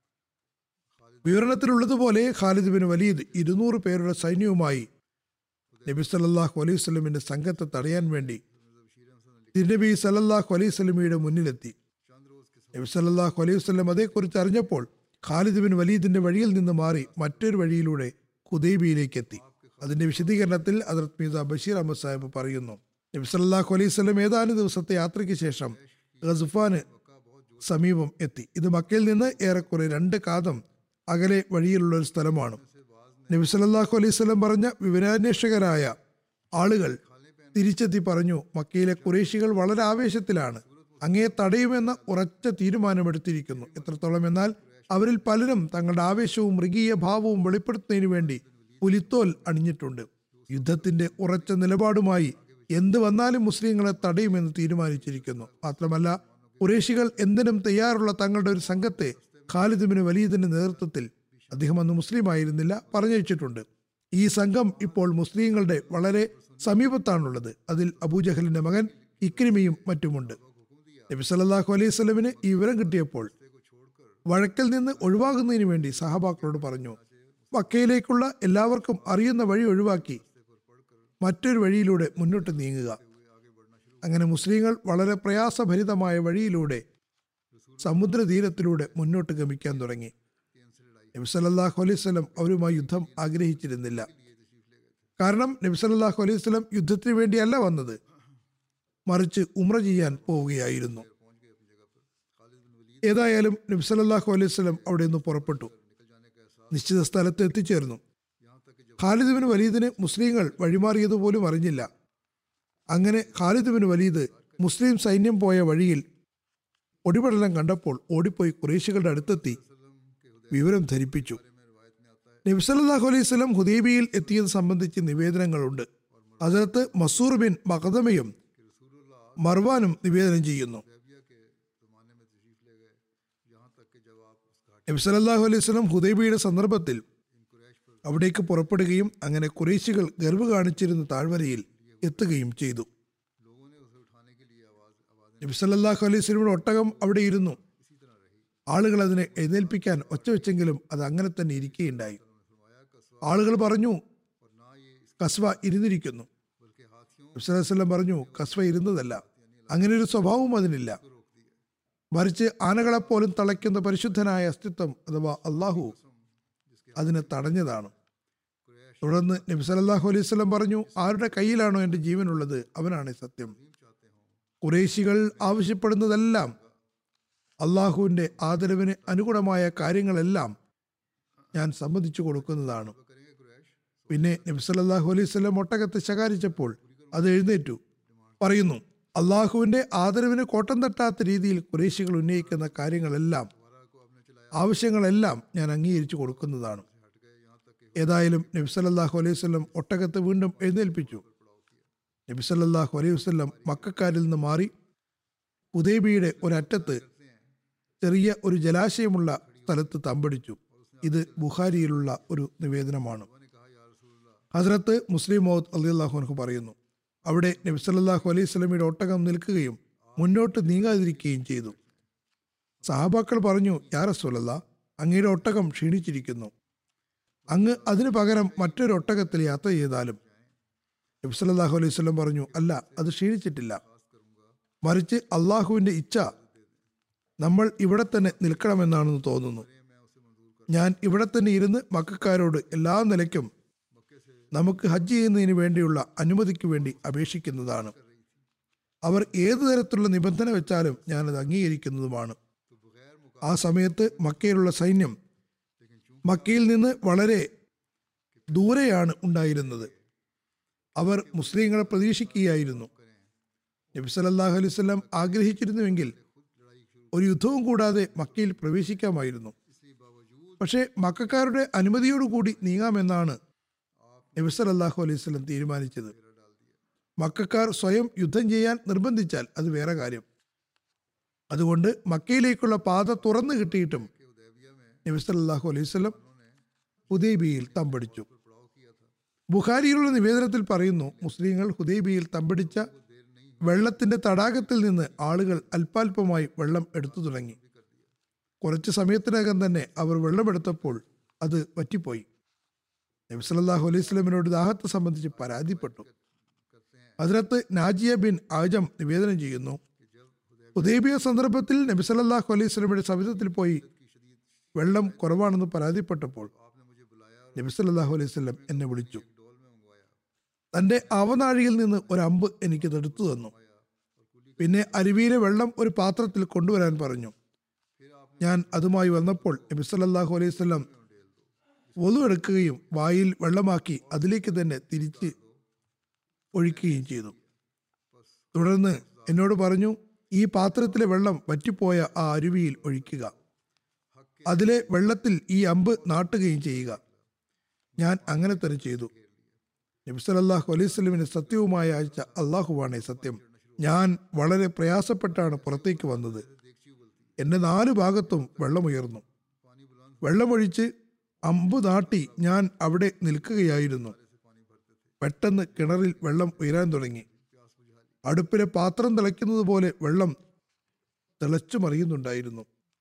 വിവരണത്തിലുള്ളതുപോലെ ഖാലിദ് ബിൻ വലീദ് ഇരുന്നൂറ് പേരുടെ സൈന്യവുമായി നബി സല്ലല്ലാഹു അലൈഹി വസല്ലമിന്റെ സംഘത്തെ തടയാൻ വേണ്ടി തിരുനബി സല്ലല്ലാഹു അലൈഹി വസല്ലമയുടെ മുന്നിലെത്തി നബി സല്ലല്ലാഹു അലൈഹി വസല്ലം അതേക്കുറിച്ച് അറിഞ്ഞപ്പോൾ ഖാലിദ് ബിൻ വലീദിന്റെ വഴിയിൽ നിന്ന് മാറി മറ്റൊരു വഴിയിലൂടെ ഹുദൈബിയിലേക്ക് എത്തി അതിന്റെ വിശദീകരണത്തിൽ അതിർത്ത് മീസ ബഷീർ അഹമ്മദ് സാഹിബ് പറയുന്നു നബി സല്ലല്ലാഹു അലൈഹി വസല്ലം ഏതാനും ദിവസത്തെ യാത്രയ്ക്ക് ശേഷം ഗസുഫാന് സമീപം എത്തി ഇത് മക്കയിൽ നിന്ന് ഏറെക്കുറെ രണ്ട് കാതം അകലെ വഴിയിലുള്ള ഒരു സ്ഥലമാണ് നബി സല്ലല്ലാഹു അലൈഹി വസല്ലം പറഞ്ഞ വിവരാന്വേഷകരായ ആളുകൾ തിരിച്ചെത്തി പറഞ്ഞു മക്കയിലെ കുറേശികൾ വളരെ ആവേശത്തിലാണ് അങ്ങേ തടയുമെന്ന ഉറച്ച തീരുമാനമെടുത്തിരിക്കുന്നു എത്രത്തോളം എന്നാൽ അവരിൽ പലരും തങ്ങളുടെ ആവേശവും മൃഗീയ ഭാവവും വെളിപ്പെടുത്തുന്നതിന് വേണ്ടി പുലിത്തോൽ അണിഞ്ഞിട്ടുണ്ട് യുദ്ധത്തിന്റെ ഉറച്ച നിലപാടുമായി എന്ത് വന്നാലും മുസ്ലിങ്ങളെ തടയുമെന്ന് തീരുമാനിച്ചിരിക്കുന്നു മാത്രമല്ല കുറേശികൾ എന്തിനും തയ്യാറുള്ള തങ്ങളുടെ ഒരു സംഘത്തെ ഖാലിദിബിന് വലീദിന്റെ നേതൃത്വത്തിൽ അദ്ദേഹം അന്ന് മുസ്ലിം ആയിരുന്നില്ല പറഞ്ഞയച്ചിട്ടുണ്ട് ഈ സംഘം ഇപ്പോൾ മുസ്ലിങ്ങളുടെ വളരെ സമീപത്താണുള്ളത് അതിൽ അബൂജഹലിന്റെ മകൻ ഇക്രിമിയും മറ്റുമുണ്ട് നബി സല്ലല്ലാഹു അലൈഹി സ്വലമിന് ഈ വിവരം കിട്ടിയപ്പോൾ വഴക്കിൽ നിന്ന് ഒഴിവാകുന്നതിന് വേണ്ടി സഹബാക്കളോട് പറഞ്ഞു മക്കയിലേക്കുള്ള എല്ലാവർക്കും അറിയുന്ന വഴി ഒഴിവാക്കി മറ്റൊരു വഴിയിലൂടെ മുന്നോട്ട് നീങ്ങുക അങ്ങനെ മുസ്ലിങ്ങൾ വളരെ പ്രയാസഭരിതമായ വഴിയിലൂടെ സമുദ്രതീരത്തിലൂടെ മുന്നോട്ട് ഗമിക്കാൻ തുടങ്ങി നബി സല്ലല്ലാഹു അലൈഹി വസല്ലം അവരുമായി യുദ്ധം ആഗ്രഹിച്ചിരുന്നില്ല കാരണം നബി സല്ലല്ലാഹു അലൈഹി വസല്ലം യുദ്ധത്തിന് വേണ്ടിയല്ല വന്നത് മറിച്ച് ഉമ്ര ചെയ്യാൻ പോവുകയായിരുന്നു ഏതായാലും നബി സല്ലല്ലാഹു അലൈഹി വസല്ലം അവിടെ നിന്ന് പുറപ്പെട്ടു നിശ്ചിത സ്ഥലത്ത് എത്തിച്ചേർന്നു ഖാലിദ് ബിൻ വലീദിന് മുസ്ലിങ്ങൾ വഴിമാറിയതുപോലും അറിഞ്ഞില്ല അങ്ങനെ ഖാലിദ് ബിൻ വലീദ് മുസ്ലിം സൈന്യം പോയ വഴിയിൽ ഒടിപടലം കണ്ടപ്പോൾ ഓടിപ്പോയി കുറേശികളുടെ അടുത്തെത്തി വിവരം ധരിപ്പിച്ചു നബി സല്ലല്ലാഹു അലൈഹി വസല്ലം ഹുദൈബിയിൽ എത്തിയത് സംബന്ധിച്ച് നിവേദനങ്ങളുണ്ട് അതിനകത്ത് മസൂർ ബിൻ മഖദമയും മർവാനും നിവേദനം ചെയ്യുന്നു നബി സല്ലല്ലാഹു അലൈഹി വസല്ലം ഹുദൈബിയുടെ സന്ദർഭത്തിൽ അവിടേക്ക് പുറപ്പെടുകയും അങ്ങനെ കുറേശികൾ ഗർവ് കാണിച്ചിരുന്ന താഴ്വരയിൽ എത്തുകയും ചെയ്തു നബി സല്ലല്ലാഹു അലൈഹി വസല്ലമയുടെ ഒട്ടകം അവിടെ ഇരുന്നു ആളുകൾ അതിനെ എഴുന്നേൽപ്പിക്കാൻ ഒച്ച വെച്ചെങ്കിലും അത് അങ്ങനെ തന്നെ ഇരിക്കുകയുണ്ടായി ആളുകൾ പറഞ്ഞു കസ്വ ഇരുന്നിരിക്കുന്നു നബി സല്ലല്ലാഹു അലൈഹി വസല്ലം പറഞ്ഞു കസ്വ ഇരുന്നതല്ല അങ്ങനെ ഒരു സ്വഭാവവും അതിനില്ല മറിച്ച് ആനകളെപ്പോലും തളയ്ക്കുന്ന പരിശുദ്ധനായ അസ്തിത്വം അഥവാ അള്ളാഹു അതിനെ തടഞ്ഞതാണ് തുടർന്ന് നബി സല്ലല്ലാഹു അലൈഹി വസല്ലം പറഞ്ഞു ആരുടെ കയ്യിലാണോ എൻ്റെ ജീവനുള്ളത് അവനാണ് സത്യം കുറേശികൾ ആവശ്യപ്പെടുന്നതെല്ലാം അള്ളാഹുവിൻ്റെ ആദരവിന് അനുഗുണമായ കാര്യങ്ങളെല്ലാം ഞാൻ സമ്മതിച്ചു കൊടുക്കുന്നതാണ് പിന്നെ നബി സല്ലല്ലാഹു അലൈഹി വസല്ലം ഒട്ടകത്തെ ശകാരിച്ചപ്പോൾ അത് എഴുന്നേറ്റു പറയുന്നു അള്ളാഹുവിൻ്റെ ആദരവിന് കോട്ടം തട്ടാത്ത രീതിയിൽ കുറേശികൾ ഉന്നയിക്കുന്ന കാര്യങ്ങളെല്ലാം ആവശ്യങ്ങളെല്ലാം ഞാൻ അംഗീകരിച്ചു കൊടുക്കുന്നതാണ് ഏതായാലും നബി സല്ലല്ലാഹു അലൈഹി വസല്ലം ഒട്ടകത്തെ വീണ്ടും എഴുന്നേൽപ്പിച്ചു നബി സല്ലല്ലാഹു അലൈഹി വസല്ലം മക്കാരിൽ നിന്ന് മാറി ഉദയബിയുടെ ഒരറ്റത്ത് ചെറിയ ഒരു ജലാശയമുള്ള സ്ഥലത്ത് തമ്പടിച്ചു ഇത് ബുഖാരിയിലുള്ള ഒരു നിവേദനമാണ് ഹസ്രത്ത് മുസ്ലിം മൗദ് അള്ളാഹുനഹു പറയുന്നു അവിടെ നബി സല്ലല്ലാഹു അലൈഹി സ്വലമിയുടെ ഒട്ടകം നിൽക്കുകയും മുന്നോട്ട് നീങ്ങാതിരിക്കുകയും ചെയ്തു സഹാബാക്കൾ പറഞ്ഞു യാ റസൂലല്ല അങ്ങയുടെ ഒട്ടകം ക്ഷീണിച്ചിരിക്കുന്നു അങ്ങ് അതിനു പകരം മറ്റൊരു ഒട്ടകത്തിൽ യാത്ര ചെയ്താലും നബി സല്ലല്ലാഹു അലൈഹി വസല്ലം പറഞ്ഞു അല്ല അത് ക്ഷീണിച്ചിട്ടില്ല മറിച്ച് അള്ളാഹുവിൻ്റെ ഇച്ഛ നമ്മൾ ഇവിടെ തന്നെ നിൽക്കണമെന്നാണെന്ന് തോന്നുന്നു ഞാൻ ഇവിടെ തന്നെ ഇരുന്ന് മക്കാരോട് എല്ലാ നിലയ്ക്കും നമുക്ക് ഹജ്ജ് ചെയ്യുന്നതിന് വേണ്ടിയുള്ള അനുമതിക്ക് വേണ്ടി അപേക്ഷിക്കുന്നതാണ് അവർ ഏതു തരത്തിലുള്ള നിബന്ധന വെച്ചാലും ഞാനത് അംഗീകരിക്കുന്നതുമാണ് ആ സമയത്ത് മക്കയിലുള്ള സൈന്യം മക്കയിൽ നിന്ന് വളരെ ദൂരെയാണ് ഉണ്ടായിരുന്നത് അവർ മുസ്ലിങ്ങളെ പ്രതീക്ഷിക്കുകയായിരുന്നു നബി സല്ലല്ലാഹു അലൈഹി വസല്ലം ആഗ്രഹിച്ചിരുന്നുവെങ്കിൽ ഒരു യുദ്ധവും കൂടാതെ മക്കയിൽ പ്രവേശിക്കാമായിരുന്നു പക്ഷേ മക്കാരുടെ അനുമതിയോടുകൂടി നീങ്ങാമെന്നാണ് നബി സല്ലല്ലാഹു അലൈഹി വസല്ലം തീരുമാനിച്ചത് മക്കാർ സ്വയം യുദ്ധം ചെയ്യാൻ നിർബന്ധിച്ചാൽ അത് വേറെ കാര്യം അതുകൊണ്ട് മക്കയിലേക്കുള്ള പാത തുറന്നു കിട്ടിയിട്ടും നബി സല്ലല്ലാഹു അലൈഹി വസല്ലം ഹുദൈബിയിൽ തമ്പടിച്ചു ബുഖാരിയിലുള്ള നിവേദനത്തിൽ പറയുന്നു മുസ്ലിങ്ങൾ ഹുദൈബിയിൽ തമ്പടിച്ച വെള്ളത്തിന്റെ തടാകത്തിൽ നിന്ന് ആളുകൾ അല്പാൽപമായി വെള്ളം എടുത്തു തുടങ്ങി കുറച്ച് സമയത്തിനകം തന്നെ അവർ വെള്ളമെടുത്തപ്പോൾ അത് വറ്റിപ്പോയി നബി സല്ലല്ലാഹു അലൈഹി സ്വലമിനോട് ദാഹത്തെ സംബന്ധിച്ച് പരാതിപ്പെട്ടു അതിനകത്ത് നാജിയ ബിൻ ആജം നിവേദനം ചെയ്യുന്നു ഉദയബിയ സന്ദർഭത്തിൽ നബി സല്ലല്ലാഹു അലൈഹി സ്വലമിയുടെ സവിധത്തിൽ പോയി വെള്ളം കുറവാണെന്ന് പരാതിപ്പെട്ടപ്പോൾ നബി സല്ലല്ലാഹു അലൈഹി സ്വലം എന്നെ വിളിച്ചു തന്റെ അവനാഴിയിൽ നിന്ന് ഒരു അമ്പ് എനിക്ക് തെടുത്തു തന്നു പിന്നെ അരുവിയിലെ വെള്ളം ഒരു പാത്രത്തിൽ കൊണ്ടുവരാൻ പറഞ്ഞു ഞാൻ അതുമായി വന്നപ്പോൾ നബി സല്ലല്ലാഹു അലൈഹി വസല്ലം ഒതു എടുക്കുകയും വായിൽ വെള്ളമാക്കി അതിലേക്ക് തന്നെ തിരിച്ച് ഒഴിക്കുകയും ചെയ്തു തുടർന്ന് എന്നോട് പറഞ്ഞു ഈ പാത്രത്തിലെ വെള്ളം വറ്റിപ്പോയ ആ അരുവിയിൽ ഒഴിക്കുക അതിലെ വെള്ളത്തിൽ ഈ അമ്പ് നാട്ടുകയും ചെയ്യുക ഞാൻ അങ്ങനെ തന്നെ ചെയ്തു നബി സല്ലല്ലാഹു അലൈഹി വസല്ലമിന് സത്യവുമായ അയച്ച അള്ളാഹുവാണേ സത്യം ഞാൻ വളരെ പ്രയാസപ്പെട്ടാണ് പുറത്തേക്ക് വന്നത് എന്റെ നാല് ഭാഗത്തും വെള്ളമുയർന്നു വെള്ളമൊഴിച്ച് അമ്പ് നാട്ടി ഞാൻ അവിടെ നിൽക്കുകയായിരുന്നു പെട്ടെന്ന് കിണറിൽ വെള്ളം ഉയരാൻ തുടങ്ങി അടുപ്പിലെ പാത്രം തിളയ്ക്കുന്നത് പോലെ വെള്ളം തിളച്ചു മറിയുന്നുണ്ടായിരുന്നു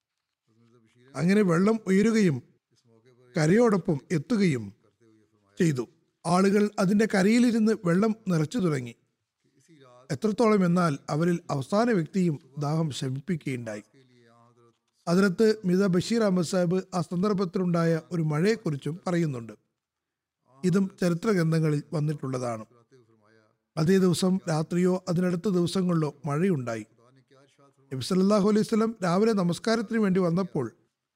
അങ്ങനെ വെള്ളം ഉയരുകയും കരയോടൊപ്പം എത്തുകയും ചെയ്തു ആളുകൾ അതിന്റെ കരയിലിരുന്ന് വെള്ളം നിറച്ചു തുടങ്ങി എത്രത്തോളം എന്നാൽ അവരിൽ അവസാന വ്യക്തിയും ദാഹം ശമിപ്പിക്കുകയുണ്ടായി അതിനകത്ത് മിത ബഷീർ അഹമ്മദ് സാഹിബ് ആ സന്ദർഭത്തിലുണ്ടായ ഒരു മഴയെക്കുറിച്ചും പറയുന്നുണ്ട് ഇതും ചരിത്ര ഗ്രന്ഥങ്ങളിൽ വന്നിട്ടുള്ളതാണ് അതേ ദിവസം രാത്രിയോ അതിനടുത്ത ദിവസങ്ങളിലോ മഴയുണ്ടായി നബി സല്ലല്ലാഹു അലൈഹി വസല്ലം രാവിലെ നമസ്കാരത്തിന് വേണ്ടി വന്നപ്പോൾ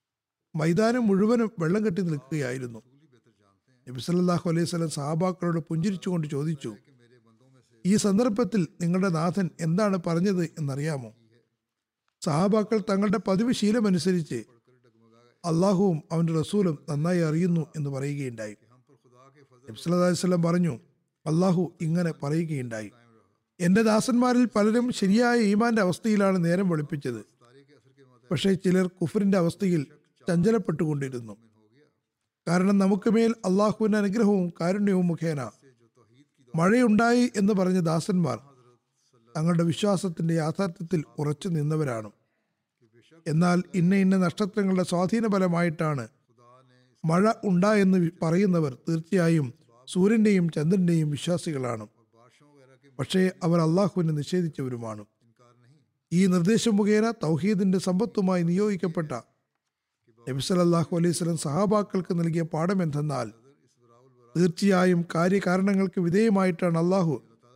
മൈതാനം മുഴുവനും വെള്ളം കെട്ടി നിൽക്കുകയായിരുന്നു നബി സല്ലല്ലാഹു അലൈഹി വസല്ലം സഹാബാക്കളോട് പുഞ്ചിരിച്ചുകൊണ്ട് ചോദിച്ചു ഈ സന്ദർഭത്തിൽ നിങ്ങളുടെ നാഥൻ എന്താണ് പറഞ്ഞത് എന്നറിയാമോ സഹാബാക്കൾ തങ്ങളുടെ പതിവ് ശീലമനുസരിച്ച് അള്ളാഹുവും അവന്റെ റസൂലും നന്നായി അറിയുന്നു എന്ന് പറയുകയുണ്ടായി നബി സല്ലല്ലാഹു അലൈഹി വസല്ലം പറഞ്ഞു അള്ളാഹു ഇങ്ങനെ പറയുകയുണ്ടായി എന്റെ ദാസന്മാരിൽ പലരും ശരിയായ ഈമാന്റെ അവസ്ഥയിലാണ് നേരം വെളുപ്പിച്ചത് പക്ഷേ ചിലർ കുഫറിന്റെ അവസ്ഥയിൽ ചഞ്ചലപ്പെട്ടുകൊണ്ടിരുന്നു കാരണം നമുക്ക് മേൽ അള്ളാഹുവിന്റെ അനുഗ്രഹവും കാരുണ്യവും മുഖേന മഴയുണ്ടായി എന്ന് പറഞ്ഞ ദാസന്മാർ തങ്ങളുടെ വിശ്വാസത്തിന്റെ യാഥാർത്ഥ്യത്തിൽ ഉറച്ചു നിന്നവരാണ് എന്നാൽ ഇന്ന ഇന്ന നക്ഷത്രങ്ങളുടെ സ്വാധീന ഫലമായിട്ടാണ് മഴ ഉണ്ടായെന്ന് വി- പറയുന്നവർ തീർച്ചയായും സൂര്യന്റെയും ചന്ദ്രന്റെയും വിശ്വാസികളാണ് പക്ഷേ അവർ അള്ളാഹുവിനെ നിഷേധിച്ചവരുമാണ് ഈ നിർദ്ദേശം മുഖേന തൗഹീദിന്റെ സമ്പത്തുമായി നിയോഗിക്കപ്പെട്ട നബി സല്ലല്ലാഹു അലൈഹി വസല്ലം സഹാബാക്കൾക്ക് നൽകിയ പാഠം എന്തെന്നാൽ തീർച്ചയായും കാര്യകാരണങ്ങൾക്ക് വിധേയമായിട്ടാണ് അള്ളാഹു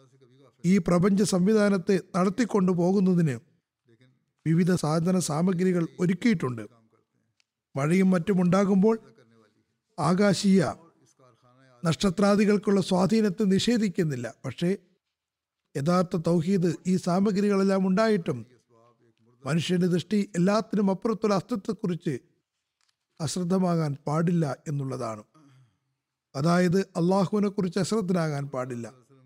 ഈ പ്രപഞ്ച സംവിധാനത്തെ നടത്തിക്കൊണ്ടു പോകുന്നതിന് വിവിധ സാധന സാമഗ്രികൾ ഒരുക്കിയിട്ടുണ്ട് മഴയും മറ്റും ഉണ്ടാകുമ്പോൾ ആകാശീയ നക്ഷത്രാദികൾക്കുള്ള സ്വാധീനത്തെ നിഷേധിക്കുന്നില്ല പക്ഷേ യഥാർത്ഥ തൗഹീദ് ഈ സാമഗ്രികളെല്ലാം ഉണ്ടായിട്ടും മനുഷ്യന്റെ ദൃഷ്ടി എല്ലാത്തിനും അപ്പുറത്തുള്ള അസ്തിത്വത്തെക്കുറിച്ച് അശ്രദ്ധമാകാൻ പാടില്ല എന്നുള്ളതാണ് അതായത് അള്ളാഹുവിനെ കുറിച്ച് അശ്രദ്ധനാകാൻ പാടില്ല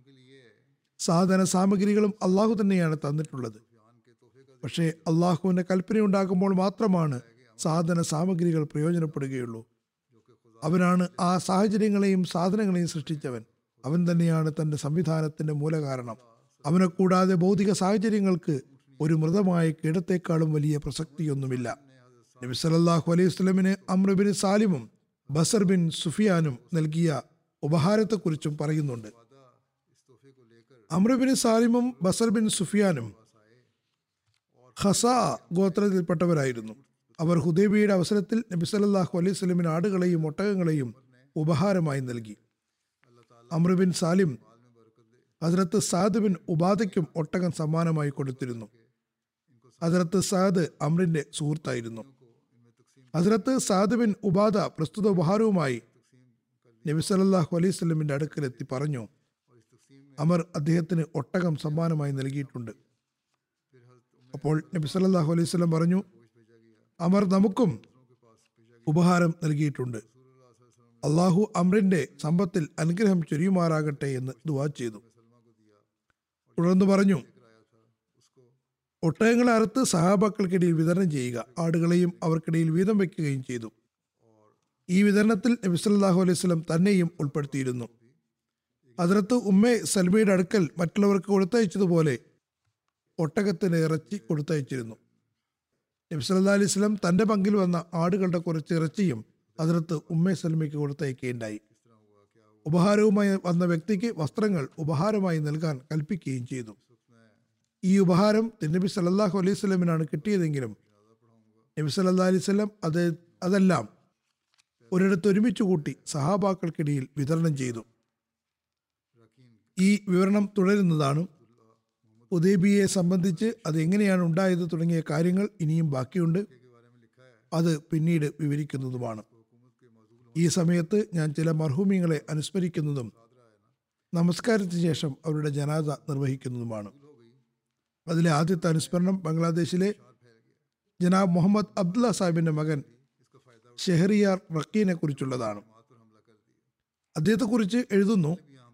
സാധന സാമഗ്രികളും അള്ളാഹു തന്നെയാണ് തന്നിട്ടുള്ളത് പക്ഷേ അള്ളാഹുവിന്റെ കൽപ്പന ഉണ്ടാകുമ്പോൾ മാത്രമാണ് സാധന സാമഗ്രികൾ പ്രയോജനപ്പെടുകയുള്ളൂ അവനാണ് ആ സാഹചര്യങ്ങളെയും സാധനങ്ങളെയും സൃഷ്ടിച്ചവൻ അവൻ തന്നെയാണ് തന്റെ സംവിധാനത്തിന്റെ മൂലകാരണം അവനെ കൂടാതെ ഭൗതിക സാഹചര്യങ്ങൾക്ക് ഒരു മൃതമായ കീടത്തെക്കാളും വലിയ പ്രസക്തിയൊന്നുമില്ല നബി സല്ലല്ലാഹു അലൈഹി വസല്ലമിന് അമ്ര ബിൻ സാലിമും ബസർ ബിൻ സുഫിയാനും നൽകിയ ഉപഹാരത്തെക്കുറിച്ചും പറയുന്നുണ്ട് അമ്ര ബിൻ സാലിമും ബസർ ബിൻ സുഫിയാനും ഖസ ഗോത്രത്തിൽപ്പെട്ടവരായിരുന്നു അവർ ഹുദൈബിയുടെ അവസരത്തിൽ നബി സല്ലല്ലാഹു അലൈഹി വസല്ലമിന് ആടുകളെയും ഒട്ടകങ്ങളെയും ഉപഹാരമായി നൽകി അമ്ര ബിൻ സാലിം ഹസ്രത്ത് സാദ് ബിൻ ഉബാദയ്ക്കും ഒട്ടകം സമ്മാനമായി കൊടുത്തിരുന്നു ഹസ്രത്ത് സാദ് അമ്രിന്റെ സുഹൃത്തായിരുന്നു ഹസ്രത്ത് സാദ് ബിൻ ഉബാദ പ്രസ്തുത ഉപഹാരവുമായി നബി സല്ലല്ലാഹു അലൈഹി വസല്ലമിന്റെ അടുക്കലെത്തി പറഞ്ഞു അമർ അദ്ദേഹത്തിന് ഒട്ടകം സമ്മാനമായി നൽകിയിട്ടുണ്ട് അപ്പോൾ നബി സല്ലല്ലാഹു അലൈഹി വസല്ലം പറഞ്ഞു അമർ നമുക്കും ഉപഹാരം നൽകിയിട്ടുണ്ട് അള്ളാഹു അമ്രിന്റെ സമ്പത്തിൽ അനുഗ്രഹം ചൊരിയുമാറാകട്ടെ എന്ന് ദുവാ ചെയ്തു തുടർന്ന് പറഞ്ഞു ഒട്ടകങ്ങളെ അറുത്ത് സഹാബാക്കൾക്കിടയിൽ വിതരണം ചെയ്യുക ആടുകളെയും അവർക്കിടയിൽ വീതം വയ്ക്കുകയും ചെയ്തു ഈ വിതരണത്തിൽ നബി സല്ലല്ലാഹു അലൈഹി വസല്ലം തന്നെയും ഉൾപ്പെടുത്തിയിരുന്നു അതിനകത്ത് ഉമ്മെ സൽമയുടെ അടുക്കൽ മറ്റുള്ളവർക്ക് കൊടുത്തയച്ചതുപോലെ ഒട്ടകത്തിന് ഇറച്ചി കൊടുത്തയച്ചിരുന്നു നബി സല്ലല്ലാഹു അലൈഹി വസല്ലം തന്റെ പങ്കിൽ വന്ന ആടുകളുടെ കുറച്ച് ഇറച്ചിയും അതിനകത്ത് ഉമ്മെ സൽമയ്ക്ക് കൊടുത്തയക്കുകയുണ്ടായി ഉപഹാരവുമായി വന്ന വ്യക്തിക്ക് വസ്ത്രങ്ങൾ ഉപഹാരമായി നൽകാൻ കൽപ്പിക്കുകയും ചെയ്തു ഈ ഉപഹാരം നബി സല്ലല്ലാഹു അലൈഹി സ്വലമിനാണ് കിട്ടിയതെങ്കിലും നബി സല്ലല്ലാഹു അലൈഹി വസല്ലം അത് അതെല്ലാം ഒരിടത്ത് ഒരുമിച്ച് കൂട്ടി സഹാബാക്കൾക്കിടയിൽ വിതരണം ചെയ്തു ഈ വിവരണം തുടരുന്നതാണ് ഉദയബിയെ സംബന്ധിച്ച് അത് എങ്ങനെയാണ് ഉണ്ടായത് തുടങ്ങിയ കാര്യങ്ങൾ ഇനിയും ബാക്കിയുണ്ട് അത് പിന്നീട് വിവരിക്കുന്നതുമാണ് ഈ സമയത്ത് ഞാൻ ചില മർഹൂമിങ്ങളെ അനുസ്മരിക്കുന്നതും നമസ്കാരത്തിന് ശേഷം അവരുടെ ജനാദ നിർവഹിക്കുന്നതുമാണ് അതിലെ ആദ്യത്തെ അനുസ്മരണം ബംഗ്ലാദേശിലെ ജനാബ് മുഹമ്മദ് അബ്ദുള്ള സാഹിബിന്റെ മകൻ ഷെഹറിയാർ റക്കീനെ കുറിച്ചുള്ളതാണ് അദ്ദേഹത്തെക്കുറിച്ച് എഴുതുന്നു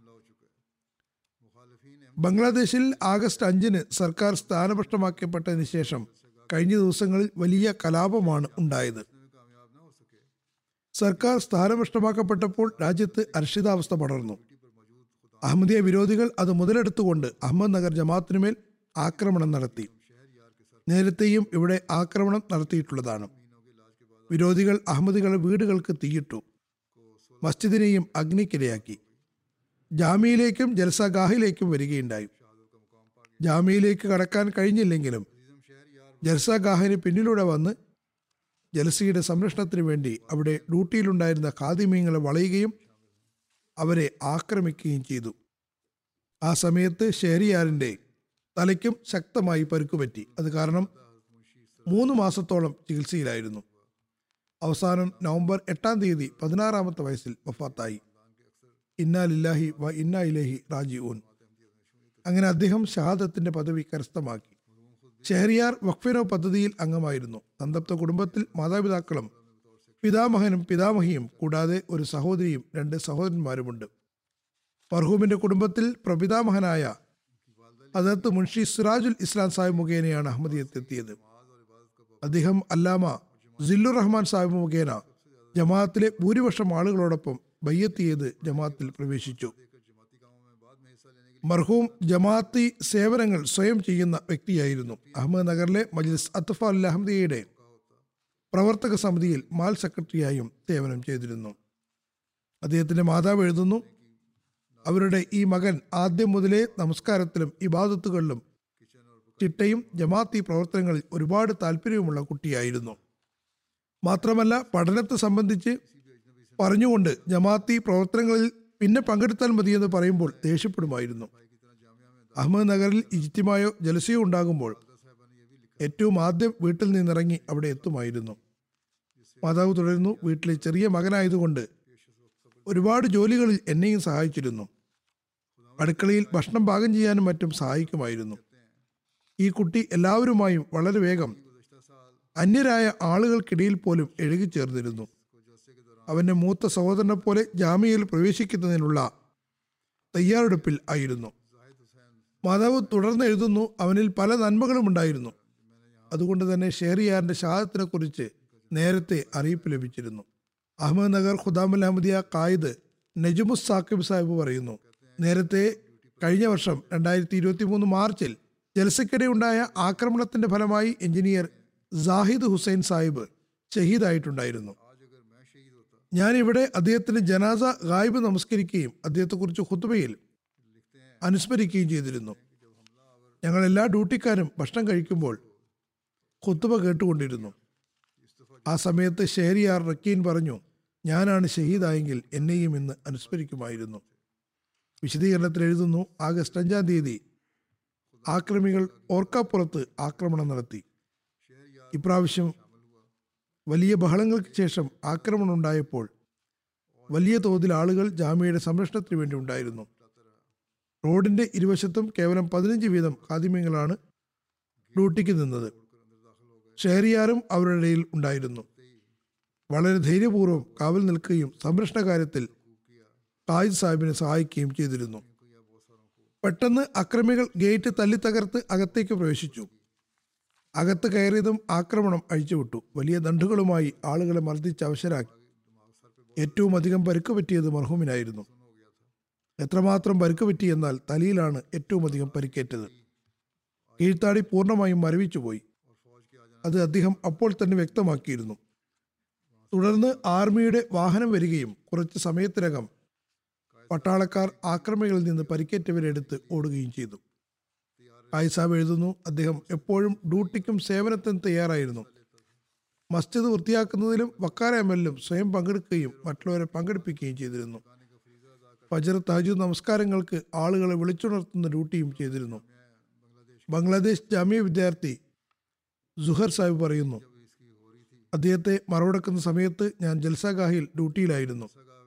ബംഗ്ലാദേശിൽ ആഗസ്റ്റ് അഞ്ചിന് സർക്കാർ സ്ഥാനഭ്രഷ്ടമാക്കപ്പെട്ടതിന് ശേഷം കഴിഞ്ഞ ദിവസങ്ങളിൽ വലിയ കലാപമാണ് ഉണ്ടായത് സർക്കാർ സ്ഥാനഭ്രഷ്ടമാക്കപ്പെട്ടപ്പോൾ രാജ്യത്ത് അരക്ഷിതാവസ്ഥ പടർന്നു അഹമ്മദിയ വിരോധികൾ അത് മുതലെടുത്തുകൊണ്ട് അഹമ്മദ് നഗർ ജമാത്തിനുമേൽ ആക്രമണം നടത്തി നേരത്തെയും ഇവിടെ ആക്രമണം നടത്തിയിട്ടുള്ളതാണ് വിരോധികൾ അഹമ്മദികളുടെ വീടുകൾക്ക് തീയിട്ടു മസ്ജിദിനെയും അഗ്നിക്കിരയാക്കി ജാമ്യയിലേക്കും ജൽസഗാഹിലേക്കും വരികയുണ്ടായി ജാമ്യയിലേക്ക് കടക്കാൻ കഴിഞ്ഞില്ലെങ്കിലും ജൽസഗാഹിന് പിന്നിലൂടെ വന്ന് ജലസയുടെ സംരക്ഷണത്തിന് വേണ്ടി അവിടെ ഡ്യൂട്ടിയിലുണ്ടായിരുന്ന ഖാദിമീങ്ങളെ വളയുകയും അവരെ ആക്രമിക്കുകയും ചെയ്തു ആ സമയത്ത് ഷെഹരിയാറിന്റെ തലയ്ക്കും ശക്തമായി പരുക്കുപറ്റി അത് കാരണം മൂന്ന് മാസത്തോളം ചികിത്സയിലായിരുന്നു അവസാനം നവംബർ എട്ടാം തീയതി പതിനാറാമത്തെ വയസ്സിൽ വഫാത്തായി ഇന്നാ ലില്ലാഹി വ ഇന്നാ ഇലഹി റാജിഊൻ അങ്ങനെ അദ്ദേഹം ഷഹാദത്തിന്റെ പദവി കരസ്ഥമാക്കി ഷെഹരിയാർ വഖഫിനോ പദ്ധതിയിൽ അംഗമായിരുന്നു സന്തപ്ത കുടുംബത്തിൽ മാതാപിതാക്കളും പിതാമഹനും പിതാമഹിയും കൂടാതെ ഒരു സഹോദരിയും രണ്ട് സഹോദരന്മാരുമുണ്ട് മർഹൂമിന്റെ കുടുംബത്തിൽ പ്രപിതാമഹനായ ഹജറത്ത് മുൻഷി സിറാജുൽ ഇസ്ലാം സാഹിബ് മുഖേനയാണ് അഹമ്മദിയത്തെത്തിയത് അദ്ദേഹം അല്ലാമ സില്ലുർ റഹ്മാൻ സാഹിബ് മുഖേന ജമാഅത്തിലെ ഭൂരിപക്ഷം ആളുകളോടൊപ്പം ബയ്യത്ത് ചെയ്ത് ജമാഅത്തിൽ പ്രവേശിച്ചു മർഹൂം ജമാഅത്തി സേവനങ്ങൾ സ്വയം ചെയ്യുന്ന വ്യക്തിയായിരുന്നു അഹമ്മദ് നഗറിലെ മജ്ലിസ് അത്തഫ അൽ അഹമ്മദിയയുടെ പ്രവർത്തക സമിതിയിൽ മാൽ സെക്രട്ടറിയായും സേവനം ചെയ്തിരുന്നു അദ്ദേഹത്തിന്റെ മാതാവ് എഴുതുന്നു അവരുടെ ഈ മകൻ ആദ്യം മുതലേ നമസ്കാരത്തിലും ഇബാദത്തുകളിലും ചിട്ടയും ജമാഅത്തി പ്രവർത്തനങ്ങളിൽ ഒരുപാട് താല്പര്യവുമുള്ള കുട്ടിയായിരുന്നു മാത്രമല്ല പഠനത്തെ സംബന്ധിച്ച് പറഞ്ഞുകൊണ്ട് ജമാഅത്തി പ്രവർത്തനങ്ങളിൽ പിന്നെ പങ്കെടുത്താൽ മതിയെന്ന് പറയുമ്പോൾ ദേഷ്യപ്പെടുമായിരുന്നു അഹമ്മദ് നഗറിൽ ഇജിത്തിമായോ ജലസയോ ഉണ്ടാകുമ്പോൾ ഏറ്റവും ആദ്യം വീട്ടിൽ നിന്നിറങ്ങി അവിടെ എത്തുമായിരുന്നു മാതാവ് തുടരുന്നു വീട്ടിലെ ചെറിയ മകനായതുകൊണ്ട് ഒരുപാട് ജോലികളിൽ എന്നെയും സഹായിച്ചിരുന്നു അടുക്കളയിൽ ഭക്ഷണം പാകം ചെയ്യാനും മറ്റും സഹായിക്കുമായിരുന്നു ഈ കുട്ടി എല്ലാവരുമായും വളരെ വേഗം അന്യരായ ആളുകൾക്കിടയിൽ പോലും എഴുകിച്ചേർന്നിരുന്നു അവന്റെ മൂത്ത സഹോദരനെ പോലെ ജാമ്യയിൽ പ്രവേശിക്കുന്നതിനുള്ള തയ്യാറെടുപ്പിൽ ആയിരുന്നു മാതാവ് തുടർന്ന് എഴുതുന്നു അവനിൽ പല നന്മകളും ഉണ്ടായിരുന്നു അതുകൊണ്ട് തന്നെ ഷെഹറിയാറിന്റെ ഷഹാദത്തിനെ കുറിച്ച് നേരത്തെ അറിയിപ്പ് ലഭിച്ചിരുന്നു അഹമ്മദ് നഗർ ഖുദാമുൽ അഹമ്മദിയ കായിദ് നജുമുസ് സാക്കിബ് സാഹിബ് പറയുന്നു നേരത്തെ കഴിഞ്ഞ വർഷം രണ്ടായിരത്തി ഇരുപത്തി മൂന്ന് മാർച്ചിൽ ജലസയ്ക്കിടെ ഉണ്ടായ ആക്രമണത്തിന്റെ ഫലമായി എഞ്ചിനീയർ സാഹിദ് ഹുസൈൻ സാഹിബ് ഷഹീദായിട്ടുണ്ടായിരുന്നു ഞാൻ ഇവിടെ അദ്ദേഹത്തിന്റെ ജനാസ ഗായിബ് നമസ്കരിക്കുകയും അദ്ദേഹത്തെക്കുറിച്ച് ഖുത്തുബയിൽ അനുസ്മരിക്കുകയും ചെയ്തിരുന്നു ഞങ്ങൾ എല്ലാ ഡ്യൂട്ടിക്കാരും ഭക്ഷണം കഴിക്കുമ്പോൾ ഖുത്തുബ കേട്ടുകൊണ്ടിരുന്നു ആ സമയത്ത് ഷെഹരിയാർ റക്കീൻ പറഞ്ഞു ഞാനാണ് ഷഹീദായെങ്കിൽ എന്നെയും ഇന്ന് അനുസ്മരിക്കുമായിരുന്നു വിശദീകരണത്തിൽ എഴുതുന്നു ആഗസ്റ്റ് അഞ്ചാം തീയതി ആക്രമികൾ ഓർക്കാപ്പുറത്ത് ആക്രമണം നടത്തി ഇപ്രാവശ്യം വലിയ ബഹളങ്ങൾക്ക് ശേഷം ആക്രമണം ഉണ്ടായപ്പോൾ വലിയ തോതിൽ ആളുകൾ ജാമ്യയുടെ സംരക്ഷണത്തിന് വേണ്ടി ഉണ്ടായിരുന്നു റോഡിന്റെ ഇരുവശത്തും കേവലം പതിനഞ്ച് വീതം ഖാദിമ്യങ്ങളാണ് ഡ്യൂട്ടിക്ക് നിന്നത് ഷെഹരിയാറും അവരുടെ ഇടയിൽ ഉണ്ടായിരുന്നു വളരെ ധൈര്യപൂർവ്വം കാവൽ നിൽക്കുകയും സംരക്ഷണ കാര്യത്തിൽ ഖായിദ് സാഹിബിനെ സഹായിക്കുകയും ചെയ്തിരുന്നു പെട്ടെന്ന് അക്രമികൾ ഗേറ്റ് തല്ലിത്തകർത്ത് അകത്തേക്ക് പ്രവേശിച്ചു അകത്ത് കയറിയതും ആക്രമണം അഴിച്ചുവിട്ടു വലിയ ദണ്ഡുകളുമായി ആളുകളെ മർദ്ദിച്ച് അവശരാക്കി ഏറ്റവും അധികം പരുക്ക് പറ്റിയത് മർഹൂമിനായിരുന്നു എത്രമാത്രം പരുക്ക് പറ്റിയെന്നാൽ തലയിലാണ് ഏറ്റവും അധികം പരിക്കേറ്റത് കീഴ്ത്താടി പൂർണ്ണമായും മരവിച്ചുപോയി അത് അദ്ദേഹം അപ്പോൾ തന്നെ വ്യക്തമാക്കിയിരുന്നു തുടർന്ന് ആർമിയുടെ വാഹനം വരികയും കുറച്ച് സമയത്തിനകം പട്ടാളക്കാർ ആക്രമികളിൽ നിന്ന് പരിക്കേറ്റവരെ എടുത്ത് ഓടുകയും ചെയ്തു ആയിസാബ് എഴുതുന്നു അദ്ദേഹം എപ്പോഴും ഡ്യൂട്ടിക്കും സേവനത്തിനും തയ്യാറായിരുന്നു മസ്ജിദ് വൃത്തിയാക്കുന്നതിലും വക്കാരമലിലും സ്വയം പങ്കെടുക്കുകയും മറ്റുള്ളവരെ പങ്കെടുപ്പിക്കുകയും ചെയ്തിരുന്നു ഫജർ താജു നമസ്കാരങ്ങൾക്ക് ആളുകളെ വിളിച്ചുണർത്തുന്ന ഡ്യൂട്ടിയും ചെയ്തിരുന്നു ബംഗ്ലാദേശ് ജാമ്യ വിദ്യാർത്ഥി സുഹർ സാഹിബ് പറയുന്നു അദ്ദേഹത്തെ മറവടക്കുന്ന സമയത്ത് ഞാൻ ജൽസാഗാഹിൽ ഡ്യൂട്ടിയിലായിരുന്നു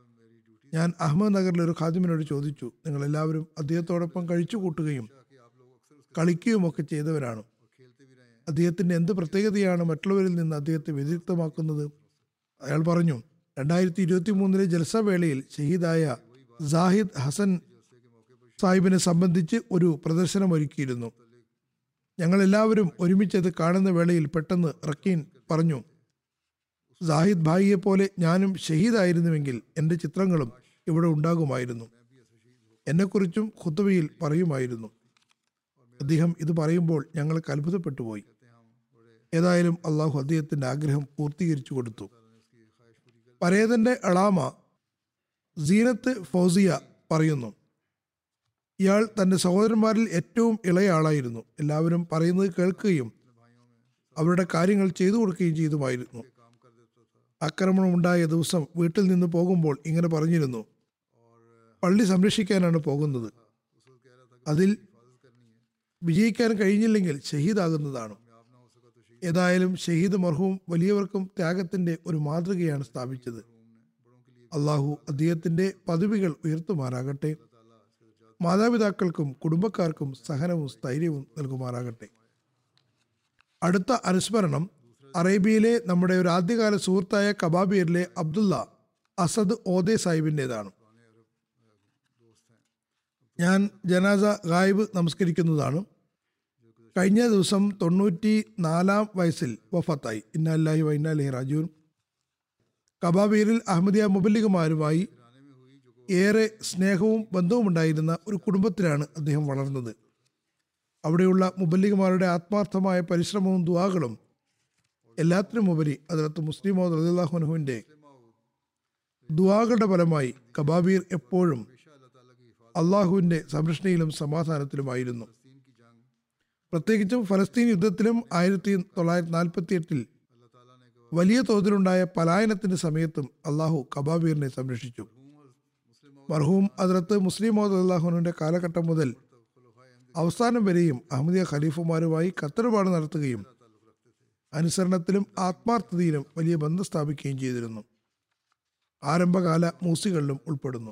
ഞാൻ അഹമ്മദ് നഗറിലെ ഒരു ഖാദിമിനോട് ചോദിച്ചു നിങ്ങൾ എല്ലാവരും അദ്ദേഹത്തോടൊപ്പം കഴിച്ചു കൂട്ടുകയും കളിക്കുകയുമൊക്കെ ചെയ്തവരാണ് അദ്ദേഹത്തിന്റെ എന്ത് പ്രത്യേകതയാണ് മറ്റുള്ളവരിൽ നിന്ന് അദ്ദേഹത്തെ വ്യതിരിക്തമാക്കുന്നത് അയാൾ പറഞ്ഞു രണ്ടായിരത്തി ഇരുപത്തി മൂന്നിലെ ജൽസവേളയിൽ ഷഹീദായ സാഹിദ് ഹസൻ സാഹിബിനെ സംബന്ധിച്ച് ഒരു പ്രദർശനം ഒരുക്കിയിരുന്നു ഞങ്ങൾ എല്ലാവരും ഒരുമിച്ചത് കാണുന്ന വേളയിൽ പെട്ടെന്ന് റക്കീൻ പറഞ്ഞു സാഹിദ് ഭായിയെ പോലെ ഞാനും ഷഹീദായിരുന്നുവെങ്കിൽ എൻ്റെ ചിത്രങ്ങളും ഇവിടെ ഉണ്ടാകുമായിരുന്നു എന്നെക്കുറിച്ചും ഖുത്തുബയിൽ പറയുമായിരുന്നു അദ്ദേഹം ഇത് പറയുമ്പോൾ ഞങ്ങൾക്ക് അത്ഭുതപ്പെട്ടു പോയി ഏതായാലും അള്ളാഹു അദ്ദേഹത്തിന്റെ ആഗ്രഹം പൂർത്തീകരിച്ചു കൊടുത്തു പരേതന്റെ അളാമ സീനത്ത് ഫൗസിയ പറയുന്നു ഇയാൾ തന്റെ സഹോദരന്മാരിൽ ഏറ്റവും ഇളയ ആളായിരുന്നു എല്ലാവരും പറയുന്നത് കേൾക്കുകയും അവരുടെ കാര്യങ്ങൾ ചെയ്തു കൊടുക്കുകയും ചെയ്തുമായിരുന്നു ആക്രമണമുണ്ടായ ദിവസം വീട്ടിൽ നിന്ന് പോകുമ്പോൾ ഇങ്ങനെ പറഞ്ഞിരുന്നു പള്ളി സംരക്ഷിക്കാനാണ് പോകുന്നത് അതിൽ വിജയിക്കാൻ കഴിഞ്ഞില്ലെങ്കിൽ ഷഹീദാകുന്നതാണ് ഏതായാലും ഷഹീദ് മർഹൂം വലിയവർക്കും ത്യാഗത്തിന്റെ ഒരു മാതൃകയാണ് സ്ഥാപിച്ചത് അള്ളാഹു അദ്ദേഹത്തിന്റെ പദവികൾ ഉയർത്തുമാറാകട്ടെ മാതാപിതാക്കൾക്കും കുടുംബക്കാർക്കും സഹനവും സ്ഥൈര്യവും നൽകുമാറാകട്ടെ അടുത്ത അനുസ്മരണം അറേബ്യയിലെ നമ്മുടെ ഒരു ആദ്യകാല സുഹൃത്തായ കബാബീറിലെ അബ്ദുള്ള അസദ് ഓദെ സാഹിബിൻ്റെതാണ് ഞാൻ ജനാസ ഗായിബ് നമസ്കരിക്കുന്നതാണ് കഴിഞ്ഞ ദിവസം തൊണ്ണൂറ്റി നാലാം വയസ്സിൽ വഫത്തായി ഇന്നല്ലാഹി വൈനാലി റാജൂൻ കബാബീറിൽ അഹമ്മദിയ മുബല്ലിഗുമാരുമായി ഏറെ സ്നേഹവും ബന്ധവും ഉണ്ടായിരുന്ന ഒരു കുടുംബത്തിലാണ് അദ്ദേഹം വളർന്നത് അവിടെയുള്ള മുബല്ലിഗുമാരുടെ ആത്മാർത്ഥമായ പരിശ്രമവും ദുവാകളും എല്ലാത്തിനുമുപരി അതിലത്ത് മുസ്ലിം റദിള്ളാഹുനുഹുവിൻ്റെ ദുവാകളുടെ ഫലമായി കബാബീർ എപ്പോഴും അള്ളാഹുവിൻ്റെ സംരക്ഷണയിലും സമാധാനത്തിലുമായിരുന്നു പ്രത്യേകിച്ചും ഫലസ്തീൻ യുദ്ധത്തിലും ആയിരത്തി തൊള്ളായിരത്തി നാൽപ്പത്തി എട്ടിൽ വലിയ തോതിലുണ്ടായ പലായനത്തിന്റെ സമയത്തും അള്ളാഹു കബാബീറിനെ സംരക്ഷിച്ചു മർഹൂം അതിർത്ത് മുസ്ലിം അള്ളാഹുവിന്റെ കാലഘട്ടം മുതൽ അവസാനം വരെയും അഹമ്മദിയ ഖലീഫുമാരുമായി കത്തറുപാട് നടത്തുകയും അനുസരണത്തിലും ആത്മാർത്ഥതയിലും വലിയ ബന്ധം സ്ഥാപിക്കുകയും ചെയ്തിരുന്നു ആരംഭകാല മൂസികളിലും ഉൾപ്പെടുന്നു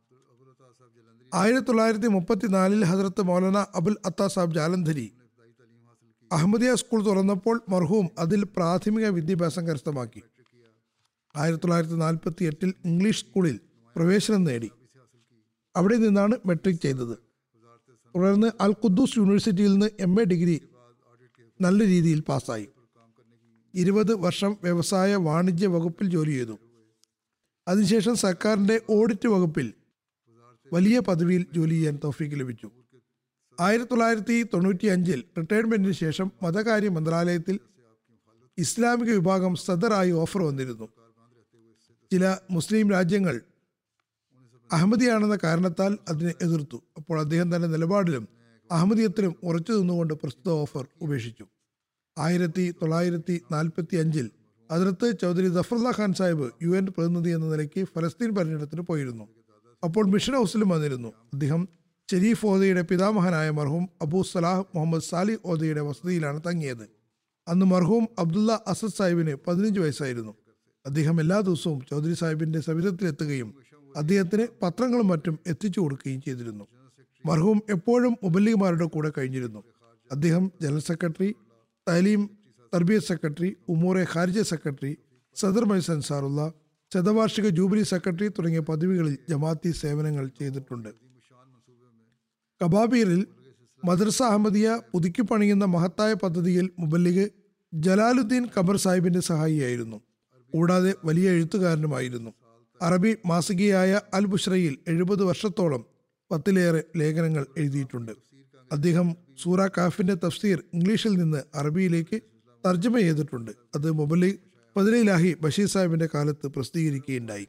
ആയിരത്തി തൊള്ളായിരത്തി മുപ്പത്തിനാലിൽ ഹസരത്ത് മൗലാന അബുൽ അത്താ സാബ് ജാലന്ധരി അഹമ്മദിയ സ്കൂൾ തുറന്നപ്പോൾ മർഹൂം അതിൽ പ്രാഥമിക വിദ്യാഭ്യാസം കരസ്ഥമാക്കി ആയിരത്തി തൊള്ളായിരത്തി നാൽപ്പത്തി എട്ടിൽ ഇംഗ്ലീഷ് സ്കൂളിൽ പ്രവേശനം നേടി അവിടെ നിന്നാണ് മെട്രിക് ചെയ്തത് തുടർന്ന് അൽ ഖുദ്ദൂസ് യൂണിവേഴ്സിറ്റിയിൽ നിന്ന് എം എ ഡിഗ്രി നല്ല രീതിയിൽ പാസ്സായി ഇരുപത് വർഷം വ്യവസായ വാണിജ്യ വകുപ്പിൽ ജോലി ചെയ്തു അതിനുശേഷം സർക്കാരിന്റെ ഓഡിറ്റ് വകുപ്പിൽ വലിയ പദവിയിൽ ജോലി ചെയ്യാൻ തൗഫീക്ക് ലഭിച്ചു ആയിരത്തി തൊള്ളായിരത്തി തൊണ്ണൂറ്റി അഞ്ചിൽ റിട്ടയർമെന്റിന് ശേഷം മതകാര്യ മന്ത്രാലയത്തിൽ ഇസ്ലാമിക വിഭാഗം സദറായി ഓഫർ വന്നിരുന്നു ചില മുസ്ലിം രാജ്യങ്ങൾ അഹമ്മദിയാണെന്ന കാരണത്താൽ അതിനെ എതിർത്തു അപ്പോൾ അദ്ദേഹം തന്റെ നിലപാടിലും അഹമ്മദിയത്തിലും ഉറച്ചു നിന്നുകൊണ്ട് പ്രസ്തുത ഓഫർ ഉപേക്ഷിച്ചു ആയിരത്തി തൊള്ളായിരത്തി നാൽപ്പത്തി അഞ്ചിൽ അതിർത്ത് ചൗധരി ജഫറുല്ല ഖാൻ സാഹിബ് യു എൻ പ്രതിനിധി എന്ന നിലയ്ക്ക് ഫലസ്തീൻ പര്യടനത്തിന് പോയിരുന്നു അപ്പോൾ മിഷൻ ഹൗസിലും വന്നിരുന്നു അദ്ദേഹം ഷെരീഫ് ഓദയുടെ പിതാമഹനായ മർഹൂം അബൂ സലാഹ് മുഹമ്മദ് സാലി ഓദയുടെ വസതിയിലാണ് തങ്ങിയത് അന്ന് മർഹൂം അബ്ദുള്ള അസദ് സാഹിബിന് പതിനഞ്ച് വയസ്സായിരുന്നു അദ്ദേഹം എല്ലാ ദിവസവും ചൗധരി സാഹിബിന്റെ സവിധത്തിലെത്തുകയും അദ്ദേഹത്തിന് പത്രങ്ങളും മറ്റും എത്തിച്ചു കൊടുക്കുകയും ചെയ്തിരുന്നു മർഹൂം എപ്പോഴും മുബല്ലിമാരുടെ കൂടെ കഴിഞ്ഞിരുന്നു അദ്ദേഹം ജനറൽ സെക്രട്ടറി താലീം തർബിയത്ത് സെക്രട്ടറി ഉമൂറെ ഖാരിജ സെക്രട്ടറി സദർ മൈസ് അൻസാറുള്ള ശതവാർഷിക ജൂബിലി സെക്രട്ടറി തുടങ്ങിയ പദവികളിൽ ജമാഅത്തി സേവനങ്ങൾ ചെയ്തിട്ടുണ്ട് കബാബീറിൽ മദ്രസ അഹമ്മദിയ പുതുക്കി പണിയുന്ന മഹത്തായ പദ്ധതിയിൽ മുബല്ലിഗ് ജലാലുദ്ദീൻ ഖബർ സാഹിബിന്റെ സഹായിയായിരുന്നു കൂടാതെ വലിയ എഴുത്തുകാരനുമായിരുന്നു അറബി മാസികയായ അൽ ബുഷ്രയിൽ എഴുപത് വർഷത്തോളം പത്തിലേറെ ലേഖനങ്ങൾ എഴുതിയിട്ടുണ്ട് അദ്ദേഹം സൂറ കാഫിന്റെ തഫ്സീർ ഇംഗ്ലീഷിൽ നിന്ന് അറബിയിലേക്ക് തർജ്ജമ ചെയ്തിട്ടുണ്ട് അത് മുബല്ലിഗ് ഫതിലാഹി ബഷീർ സാഹിബിന്റെ കാലത്ത് പ്രസിദ്ധീകരിക്കുകയുണ്ടായി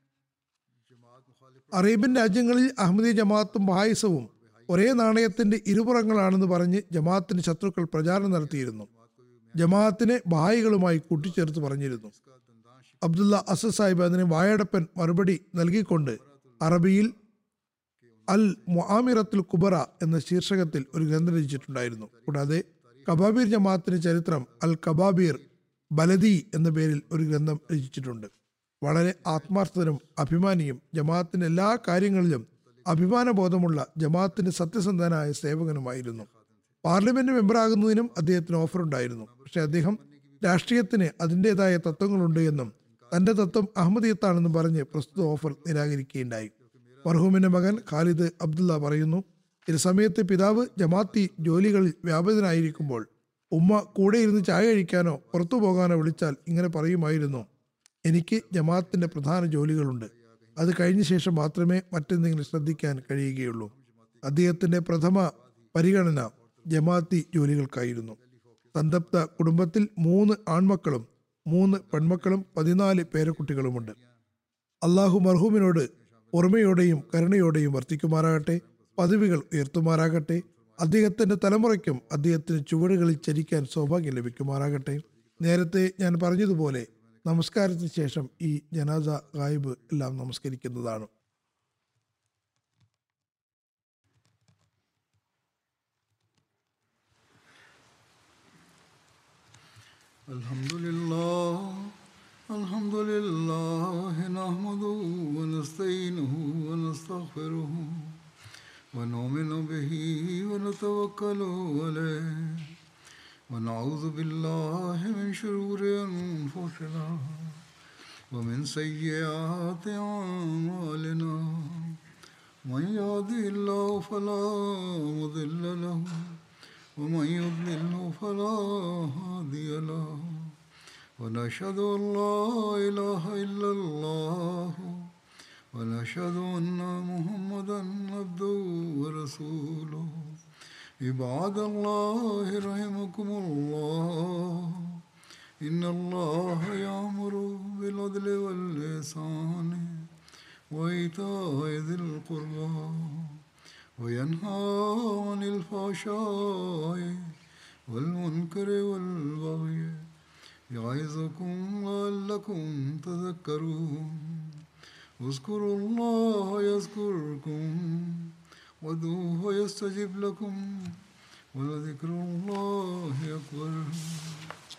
അറേബ്യൻ രാജ്യങ്ങളിൽ അഹമ്മദി ജമാഅത്തും ബഹായിസവും ഒരേ നാണയത്തിന്റെ ഇരുപുറങ്ങളാണെന്ന് പറഞ്ഞ് ജമാഅത്തിന് ശത്രുക്കൾ പ്രചാരണം നടത്തിയിരുന്നു ജമാഅത്തിനെ ബഹായികളുമായി കൂട്ടിച്ചേർത്ത് പറഞ്ഞിരുന്നു അബ്ദുള്ള അസദ് സാഹിബ് അതിന് വായടപ്പൻ മറുപടി നൽകിക്കൊണ്ട് അറബിയിൽ അൽ മുആമിറത്തുൽ കുബറ എന്ന ശീർഷകത്തിൽ ഒരു ഗ്രന്ഥം രചിച്ചിട്ടുണ്ടായിരുന്നു കൂടാതെ കബാബീർ ജമാഅത്തിന്റെ ചരിത്രം അൽ കബാബീർ ബലദി എന്ന പേരിൽ ഒരു ഗ്രന്ഥം രചിച്ചിട്ടുണ്ട് വളരെ ആത്മാർത്ഥനും അഭിമാനിയും ജമാഅത്തിന്റെ എല്ലാ കാര്യങ്ങളിലും അഭിമാനബോധമുള്ള ജമാഅത്തിന്റെ സത്യസന്ധനായ സേവകനുമായിരുന്നു പാർലമെന്റ് മെമ്പറാകുന്നതിനും അദ്ദേഹത്തിന് ഓഫർ ഉണ്ടായിരുന്നു പക്ഷെ അദ്ദേഹം രാഷ്ട്രീയത്തിന് അതിൻ്റെതായ തത്വങ്ങളുണ്ട് എന്നും തന്റെ തത്വം അഹമ്മദിയത്താണെന്നും പറഞ്ഞ് പ്രസ്തുത ഓഫർ നിരാകരിക്കുകയുണ്ടായി മർഹൂമിന്റെ മകൻ ഖാലിദ് അബ്ദുള്ള പറയുന്നു ചില സമയത്ത് പിതാവ് ജമാഅത്തി ജോലികളിൽ വ്യാപൃതനായിരിക്കുമ്പോൾ ഉമ്മ കൂടെ ഇരുന്ന് ചായ കഴിക്കാനോ പുറത്തു പോകാനോ വിളിച്ചാൽ ഇങ്ങനെ പറയുമായിരുന്നു എനിക്ക് ജമാഅത്തിന്റെ പ്രധാന ജോലികളുണ്ട് അത് കഴിഞ്ഞ ശേഷം മാത്രമേ മറ്റെന്തെങ്കിലും ശ്രദ്ധിക്കാൻ കഴിയുകയുള്ളൂ അദ്ദേഹത്തിന്റെ പ്രഥമ പരിഗണന ജമാഅത്തി ജോലികൾക്കായിരുന്നു സന്തപ്ത കുടുംബത്തിൽ മൂന്ന് ആൺമക്കളും മൂന്ന് പെൺമക്കളും പതിനാല് പേരക്കുട്ടികളുമുണ്ട് അള്ളാഹു മർഹൂമിനോട് ഓർമ്മയോടെയും കരുണയോടെയും വർത്തിക്കുമാറാകട്ടെ പദവികൾ ഉയർത്തുമാറാകട്ടെ അദ്ദേഹത്തിന്റെ തലമുറയ്ക്കും അദ്ദേഹത്തിന് ചുവടുകളിൽ ചരിക്കാൻ സൗഭാഗ്യം ലഭിക്കുമാറാകട്ടെ നേരത്തെ ഞാൻ പറഞ്ഞതുപോലെ നമസ്കാരത്തിന് ശേഷം ഈ ജനാസ ഗായിബ് എല്ലാം നമസ്കരിക്കുന്നതാണ് الحمد لله الحمد لله نحمده ونستعينه ونستغفره ونؤمن به ونتوكل عليه ونعوذ بالله من شرور أنفسنا ومن سيئات أعمالنا من يهده الله فلا مضل له ومن يضلل فلا هادي له ونشهد أن لا إله إلا الله ونشهد أن محمدا عبده ورسوله عباد الله رحمكم الله إن الله يأمر بالعدل والإحسان وإيتاء ذي القربى وينهى عن الفحشاء والمنكر والبغي يعظكم لعلكم تذكرون اذكروا الله يذكركم وادعوه يستجب لكم ولذكر الله أكبر